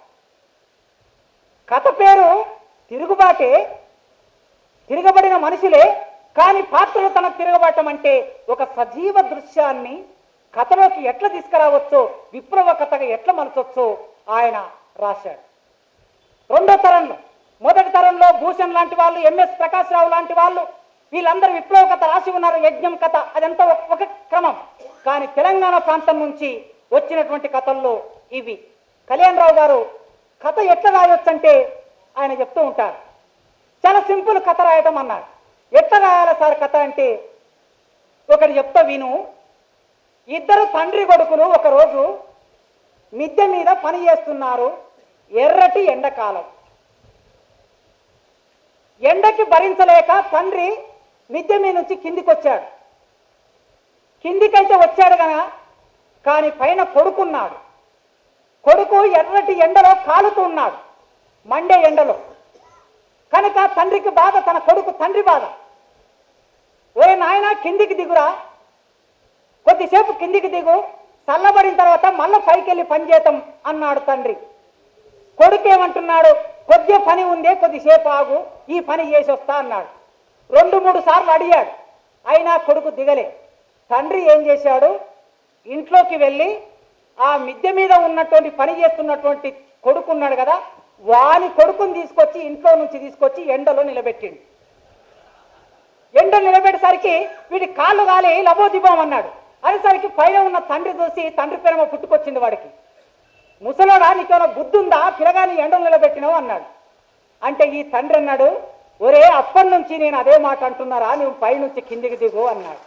కథ పేరు తిరుగుబాటే తిరగబడిన మనుషులే కానీ పాత్రలు తనకు తిరగబడటం అంటే ఒక సజీవ దృశ్యాన్ని కథలోకి ఎట్లా తీసుకురావచ్చో విప్లవ కథగా ఎట్లా మలచొచ్చో ఆయన రాశాడు రెండో తరంలో మొదటి తరంలో భూషణ్ లాంటి వాళ్ళు ఎంఎస్ ప్రకాష్ రావు లాంటి వాళ్ళు వీళ్ళందరూ విప్లవ కథ రాసి ఉన్నారు యజ్ఞం కథ అదంతా ఒక- ఒక క్రమం కానీ తెలంగాణ ప్రాంతం నుంచి వచ్చినటువంటి కథల్లో ఇవి కళ్యాణ్ రావు గారు కథ ఎట్లా రాయొచ్చంటే ఆయన చెప్తూ ఉంటారు చాలా సింపుల్ కథ రాయటం అన్నారు ఎట్లా రాయాలి సార్ కథ అంటే ఒకటి చెప్తా విను ఇద్దరు తండ్రి కొడుకులు ఒకరోజు మిద్దె మీద పని చేస్తున్నారు ఎర్రటి ఎండకాలం ఎండకి భరించలేక తండ్రి మిద్దె మీద నుంచి కిందికి వచ్చాడు కిందికైతే వచ్చాడు కదా కానీ పైన కొడుకున్నాడు కొడుకు ఎర్రటి ఎండలో కాలుతూ ఉన్నాడు మండే ఎండలో కనుక తండ్రికి బాధ తన కొడుకు తండ్రి బాధ ఓ నాయన కిందికి దిగురా కొద్దిసేపు కిందికి దిగు చల్లబడిన తర్వాత మళ్ళీ పైకి వెళ్ళి పని చేద్దాం అన్నాడు తండ్రి కొడుకు ఏమంటున్నాడు కొద్దిగా పని ఉందే కొద్దిసేపు ఆగు ఈ పని చేసి వస్తా అన్నాడు రెండు మూడు సార్లు అడిగాడు అయినా కొడుకు దిగలే తండ్రి ఏం చేశాడు ఇంట్లోకి వెళ్ళి ఆ మిద్దె మీద ఉన్నటువంటి పని చేస్తున్నటువంటి కొడుకు ఉన్నాడు కదా వాని కొడుకుని తీసుకొచ్చి ఇంట్లో నుంచి తీసుకొచ్చి ఎండలో నిలబెట్టిండు ఎండ నిలబెట్టేసరికి వీడి కాళ్ళు కాలి లబోదిబోం అన్నాడు అనేసరికి పైన ఉన్న తండ్రి చూసి తండ్రి ప్రేమ పుట్టుకొచ్చింది వాడికి ముసలోడా నీకేమైనా బుద్ధి ఉందా పిలగాని ఎండలు నిలబెట్టినావు అన్నాడు అంటే ఈ తండ్రి అన్నాడు ఒరే అప్పటి నుంచి నేను అదే మాట అంటున్నారా నువ్వు పైనుంచి కిందికి దిగు అన్నాడు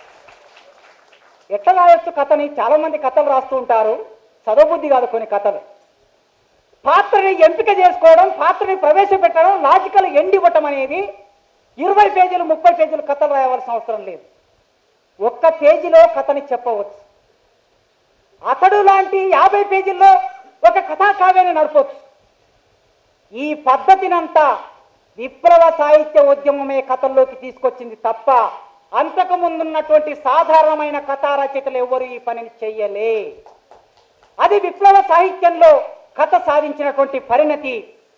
ఎట్లా రాయొచ్చు కథని చాలా మంది కథలు రాస్తూ ఉంటారు చదవబుద్ధి కాదు కొన్ని కథలు పాత్రని ఎంపిక చేసుకోవడం పాత్రని ప్రవేశపెట్టడం లాజికల్ ఎండ్ ఇవ్వటం అనేది ఇరవై పేజీలు ముప్పై పేజీలు కథలు రాయవలసిన అవసరం లేదు ఒక్క పేజీలో కథని చెప్పవచ్చు అతడు లాంటి యాభై పేజీల్లో ఒక కథా కావ్యాన్ని నడపవచ్చు ఈ పద్ధతినంతా విప్లవ సాహిత్య ఉద్యమమే కథల్లోకి తీసుకొచ్చింది తప్ప అంతకు ముందున్నటువంటి సాధారణమైన కథా రచయితలు ఎవరు ఈ పనిని చెయ్యలే అది విప్లవ సాహిత్యంలో కథ సాధించినటువంటి పరిణతి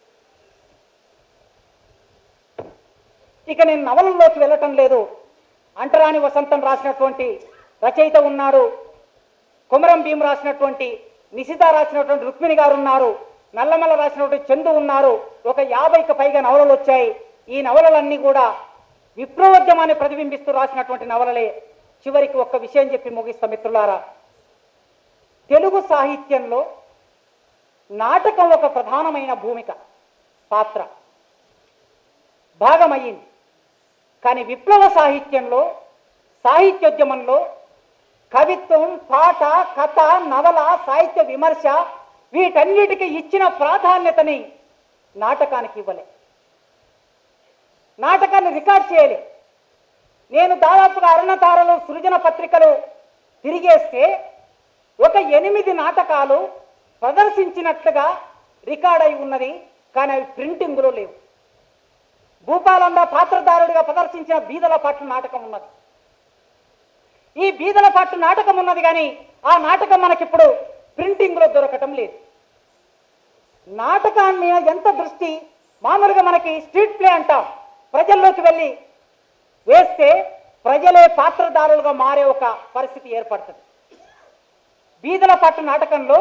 ఇక నేను నవలల్లోకి వెళ్ళటం లేదు అంటరాని వసంతం రాసినటువంటి రచయిత ఉన్నాడు కొమరం భీం రాసినటువంటి నిశిత రాసినటువంటి రుక్మిణి గారు ఉన్నారు నల్లమల్ల రాసినటువంటి చందు ఉన్నారు ఒక యాభైకి పైగా నవలలు వచ్చాయి ఈ నవలలన్నీ కూడా విప్లవోద్యమాన్ని ప్రతిబింబిస్తూ రాసినటువంటి నవలలే చివరికి ఒక్క విషయం చెప్పి ముగిస్తా మిత్రులారా తెలుగు సాహిత్యంలో నాటకం ఒక ప్రధానమైన భూమిక పాత్ర భాగమయ్యింది కానీ విప్లవ సాహిత్యంలో సాహిత్యోద్యమంలో కవిత్వం పాట కథ నవల సాహిత్య విమర్శ వీటన్నిటికీ ఇచ్చిన ప్రాధాన్యతని నాటకానికి ఇవ్వలే నాటకాన్ని రికార్డ్ చేయలే నేను దాదాపుగా అరుణతారలు సృజన పత్రికలు తిరిగేస్తే ఒక ఎనిమిది నాటకాలు ప్రదర్శించినట్లుగా రికార్డ్ అయి ఉన్నది కానీ అవి ప్రింటింగ్లో లేవు భూపాలంద పాత్రధారుడిగా ప్రదర్శించిన బీదల పట్ల నాటకం ఉన్నది ఈ బీదల పట్ల నాటకం ఉన్నది కానీ ఆ నాటకం మనకిప్పుడు ప్రింటింగ్లో దొరకటం లేదు నాటకాన్ని మీద ఎంత దృష్టి మామూలుగా మనకి స్ట్రీట్ ప్లే అంటాం ప్రజల్లోకి వెళ్ళి వేస్తే ప్రజలే పాత్రధారులుగా మారే ఒక పరిస్థితి ఏర్పడుతుంది బీదల పట్టు నాటకంలో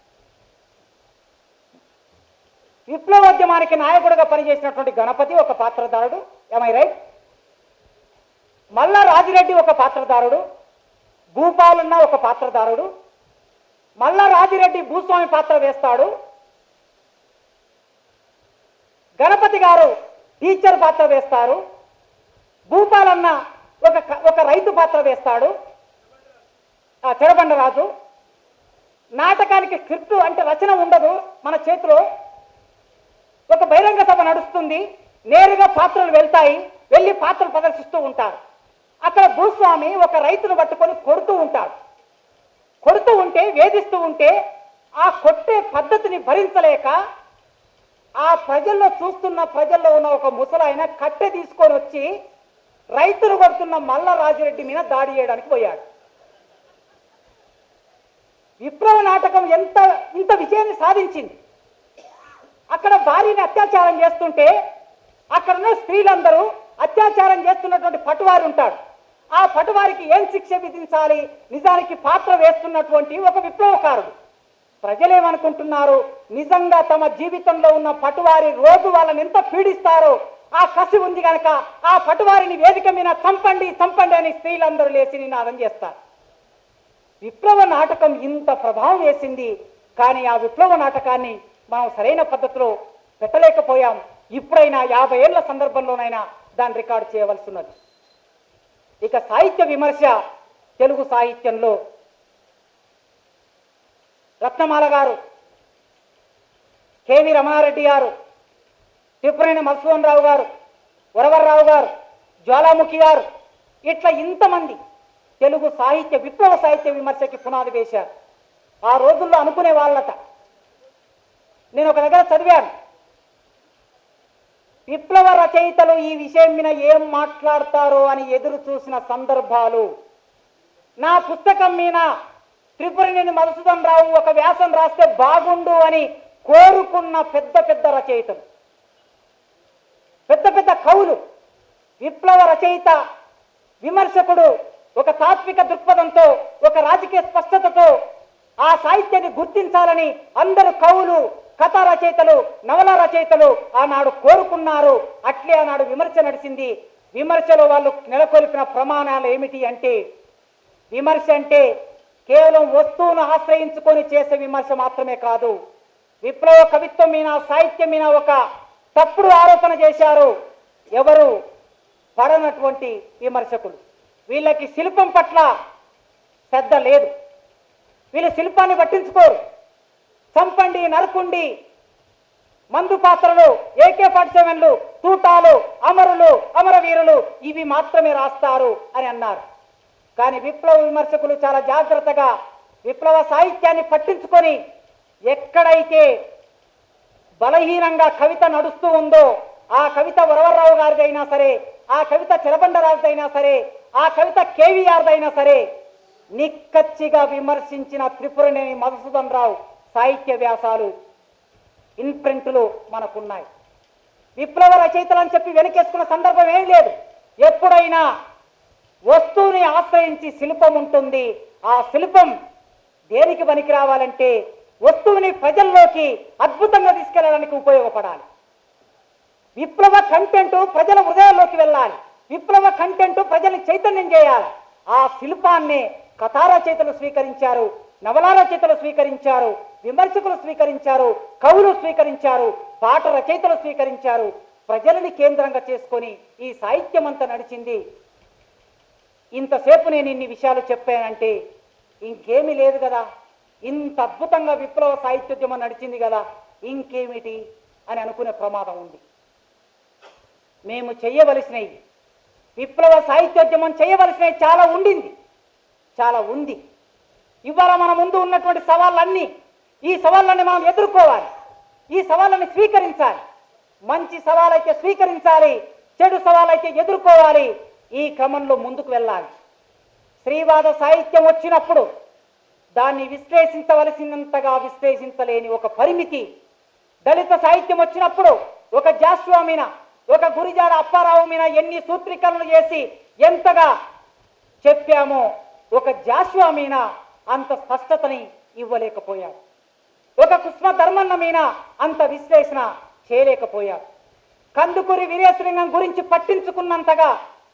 విప్లవోద్యమానికి నాయకుడిగా పనిచేసినటువంటి గణపతి ఒక పాత్రధారుడు ఎంఐ రైట్ మల్లా రాజిరెడ్డి ఒక పాత్రధారుడు భూపాలన్న ఒక పాత్రధారుడు మల్లా రాజిరెడ్డి భూస్వామి పాత్ర వేస్తాడు గణపతి గారు టీచర్ పాత్ర వేస్తారు భూపాలన్న ఒక క- ఒక రైతు పాత్ర వేస్తాడు ఆ చెరబండరాజు నాటకానికి స్క్రిప్ట్ అంటే రచన ఉండదు మన చేతిలో ఒక బహిరంగ సభ నడుస్తుంది నేరుగా పాత్రలు వెళ్తాయి వెళ్ళి పాత్రలు ప్రదర్శిస్తూ ఉంటారు అక్కడ భూస్వామి ఒక రైతును పట్టుకొని కొడుతూ ఉంటాడు కొడుతూ ఉంటే వేధిస్తూ ఉంటే ఆ కొట్టే పద్ధతిని భరించలేక ఆ ప్రజల్లో చూస్తున్న ప్రజల్లో ఉన్న ఒక ముసలాయన కట్టె తీసుకొని వచ్చి రైతులు కొడుతున్న మల్ల రాజిరెడ్డి మీద దాడి చేయడానికి పోయాడు విప్లవ నాటకం ఎంత ఇంత విజయాన్ని సాధించింది అక్కడ భార్యని అత్యాచారం చేస్తుంటే అక్కడ ఉన్న స్త్రీలందరూ అత్యాచారం చేస్తున్నటువంటి పటువారు ఉంటాడు ఆ పటువారికి ఏం శిక్ష విధించాలి నిజానికి పాత్ర వేస్తున్నటువంటి ఒక విప్లవకారుడు ప్రజలేమనుకుంటున్నారు నిజంగా తమ జీవితంలో ఉన్న పటువారి రోజు వాళ్ళని ఎంత పీడిస్తారో ఆ కసి ఉంది కనుక ఆ పటువారిని వేదిక మీద చంపండి చంపండి అని స్త్రీలందరూ లేచి నినాదం చేస్తారు విప్లవ నాటకం ఇంత ప్రభావం వేసింది కానీ ఆ విప్లవ నాటకాన్ని మనం సరైన పద్ధతిలో పెట్టలేకపోయాం ఇప్పుడైనా యాభై ఏళ్ల సందర్భంలోనైనా దాన్ని రికార్డు చేయవలసి ఉన్నది ఇక సాహిత్య విమర్శ తెలుగు సాహిత్యంలో రత్నమాల గారు కేవి రమణారెడ్డి గారు తిప్పురేణి మధుసూదన్ రావు గారు వరవర్రావు గారు జ్వాలాముఖి గారు ఇట్లా ఇంతమంది తెలుగు సాహిత్య విప్లవ సాహిత్య విమర్శకి పునాది వేశారు ఆ రోజుల్లో అనుకునే వాళ్ళట నేను ఒక దగ్గర చదివాను విప్లవ రచయితలు ఈ విషయం మీద ఏం మాట్లాడతారో అని ఎదురు చూసిన సందర్భాలు నా పుస్తకం మీద త్రిపురనేని మధుసూదన్ రావు ఒక వ్యాసం రాస్తే బాగుండు అని కోరుకున్న పెద్ద పెద్ద రచయితలు పెద్ద పెద్ద కవులు విప్లవ రచయిత విమర్శకుడు ఒక తాత్విక దృక్పథంతో ఒక రాజకీయ స్పష్టతతో ఆ సాహిత్యాన్ని గుర్తించాలని అందరు కవులు కథా రచయితలు నవల రచయితలు ఆనాడు కోరుకున్నారు అట్లే ఆనాడు విమర్శ నడిచింది విమర్శలో వాళ్ళు నెలకొల్పిన ప్రమాణాలు ఏమిటి అంటే విమర్శ అంటే కేవలం వస్తువును ఆశ్రయించుకొని చేసే విమర్శ మాత్రమే కాదు విప్లవ కవిత్వం మీద సాహిత్యం మీద ఒక తప్పుడు ఆరోపణ చేశారు ఎవరు పడనటువంటి విమర్శకులు వీళ్ళకి శిల్పం పట్ల శ్రద్ధ లేదు వీళ్ళు శిల్పాన్ని పట్టించుకోరు చంపండి నరకుండి మందు పాత్రలు ఏకే ఫార్టీ సెవెన్లు తూటాలు అమరులు అమరవీరులు ఇవి మాత్రమే రాస్తారు అని అన్నారు కానీ విప్లవ విమర్శకులు చాలా జాగ్రత్తగా విప్లవ సాహిత్యాన్ని పట్టించుకొని ఎక్కడైతే బలహీనంగా కవిత నడుస్తూ ఉందో ఆ కవిత వరవరరావు గారిదైనా సరే ఆ కవిత చిరబండరాజుదైనా సరే ఆ కవిత కేవీఆర్దైనా సరే నిక్కచ్చిగా విమర్శించిన త్రిపురనేని మధుసూదన్ రావు సాహిత్య వ్యాసాలు ఇన్ప్రింట్లు మనకున్నాయి విప్లవ రచయితలు అని చెప్పి వెనకేసుకున్న సందర్భం ఏం లేదు ఎప్పుడైనా వస్తువుని ఆశ్రయించి శిల్పం ఉంటుంది ఆ శిల్పం దేనికి పనికి రావాలంటే వస్తువుని ప్రజల్లోకి అద్భుతంగా తీసుకెళ్ళడానికి ఉపయోగపడాలి విప్లవ కంటెంట్ ప్రజల హృదయాల్లోకి వెళ్ళాలి విప్లవ కంటెంట్ ప్రజల్ని చైతన్యం చేయాలి ఆ శిల్పాన్ని కథా రచయితలు స్వీకరించారు నవలా రచయితలు స్వీకరించారు విమర్శకులు స్వీకరించారు కవులు స్వీకరించారు పాట రచయితలు స్వీకరించారు ప్రజలని కేంద్రంగా చేసుకొని ఈ సాహిత్యం అంతా నడిచింది ఇంతసేపు నేను ఇన్ని విషయాలు చెప్పానంటే ఇంకేమీ లేదు కదా ఇంత అద్భుతంగా విప్లవ సాహిత్యోద్యమం నడిచింది కదా ఇంకేమిటి అని అనుకునే ప్రమాదం ఉంది మేము చెయ్యవలసినవి విప్లవ సాహిత్యోద్యమం చేయవలసినవి చాలా ఉండింది చాలా ఉంది ఇవాళ మన ముందు ఉన్నటువంటి సవాళ్ళన్నీ ఈ సవాళ్ళని మనం ఎదుర్కోవాలి ఈ సవాళ్ళని స్వీకరించాలి మంచి సవాలైతే స్వీకరించాలి చెడు సవాలైతే ఎదుర్కోవాలి ఈ క్రమంలో ముందుకు వెళ్ళాలి శ్రీవాద సాహిత్యం వచ్చినప్పుడు దాన్ని విశ్లేషించవలసినంతగా విశ్లేషించలేని ఒక పరిమితి దళిత సాహిత్యం వచ్చినప్పుడు ఒక జాస్వా మీద ఒక గురిజాడ అప్పారావు మీద ఎన్ని సూత్రీకరణలు చేసి ఎంతగా చెప్పామో ఒక జాస్వా మీద అంత స్పష్టతని ఇవ్వలేకపోయారు ఒక కుస్మ ధర్మన్న మీద అంత విశ్లేషణ చేయలేకపోయారు కందుకూరి వీరేశలింగం గురించి పట్టించుకున్నంతగా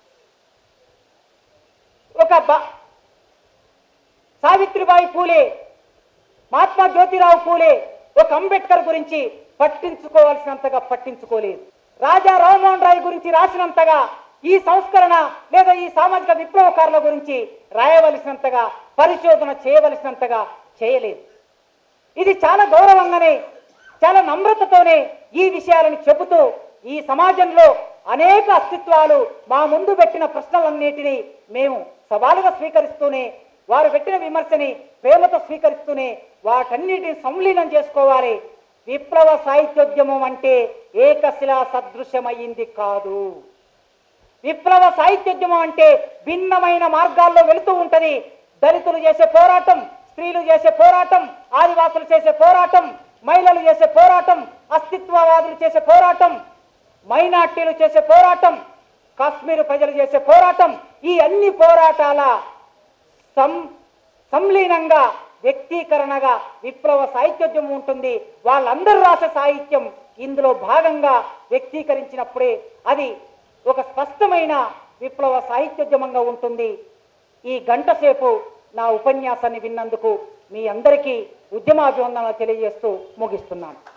ఒక బ సావిత్రిబాయి పూలే మహాత్మా జ్యోతిరావు పూలే ఒక అంబేద్కర్ గురించి పట్టించుకోవాల్సినంతగా పట్టించుకోలేదు రాజా రామ్మోహన్ రాయ్ గురించి రాసినంతగా ఈ సంస్కరణ లేదా ఈ సామాజిక విప్లవకారుల గురించి రాయవలసినంతగా పరిశోధన చేయవలసినంతగా చేయలేదు ఇది చాలా గౌరవంగానే చాలా నమ్రతతోనే ఈ విషయాలను చెబుతూ ఈ సమాజంలో అనేక అస్తిత్వాలు మా ముందు పెట్టిన ప్రశ్నలన్నిటినీ మేము సవాలుగా స్వీకరిస్తూనే వారు పెట్టిన విమర్శని ప్రేమతో స్వీకరిస్తూనే వాటన్నిటిని సంలీనం చేసుకోవాలి విప్లవ సాహిత్యోద్యమం అంటే ఏకశిలా సదృశ్యమయ్యింది కాదు విప్లవ సాహిత్యోద్యమం అంటే భిన్నమైన మార్గాల్లో వెళుతూ ఉంటది దళితులు చేసే పోరాటం స్త్రీలు చేసే పోరాటం ఆదివాసులు చేసే పోరాటం మహిళలు చేసే పోరాటం అస్తిత్వవాదులు చేసే పోరాటం మైనార్టీలు చేసే పోరాటం కాశ్మీర్ ప్రజలు చేసే పోరాటం ఈ అన్ని పోరాటాల సం సంలీనంగా వ్యక్తీకరణగా విప్లవ సాహిత్యోద్యమం ఉంటుంది వాళ్ళందరూ రాసే సాహిత్యం ఇందులో భాగంగా వ్యక్తీకరించినప్పుడే అది ఒక స్పష్టమైన విప్లవ సాహిత్యోద్యమంగా ఉంటుంది ఈ గంట సేపు నా ఉపన్యాసాన్ని విన్నందుకు మీ అందరికీ ఉద్యమాభివందనలు తెలియజేస్తూ ముగిస్తున్నాను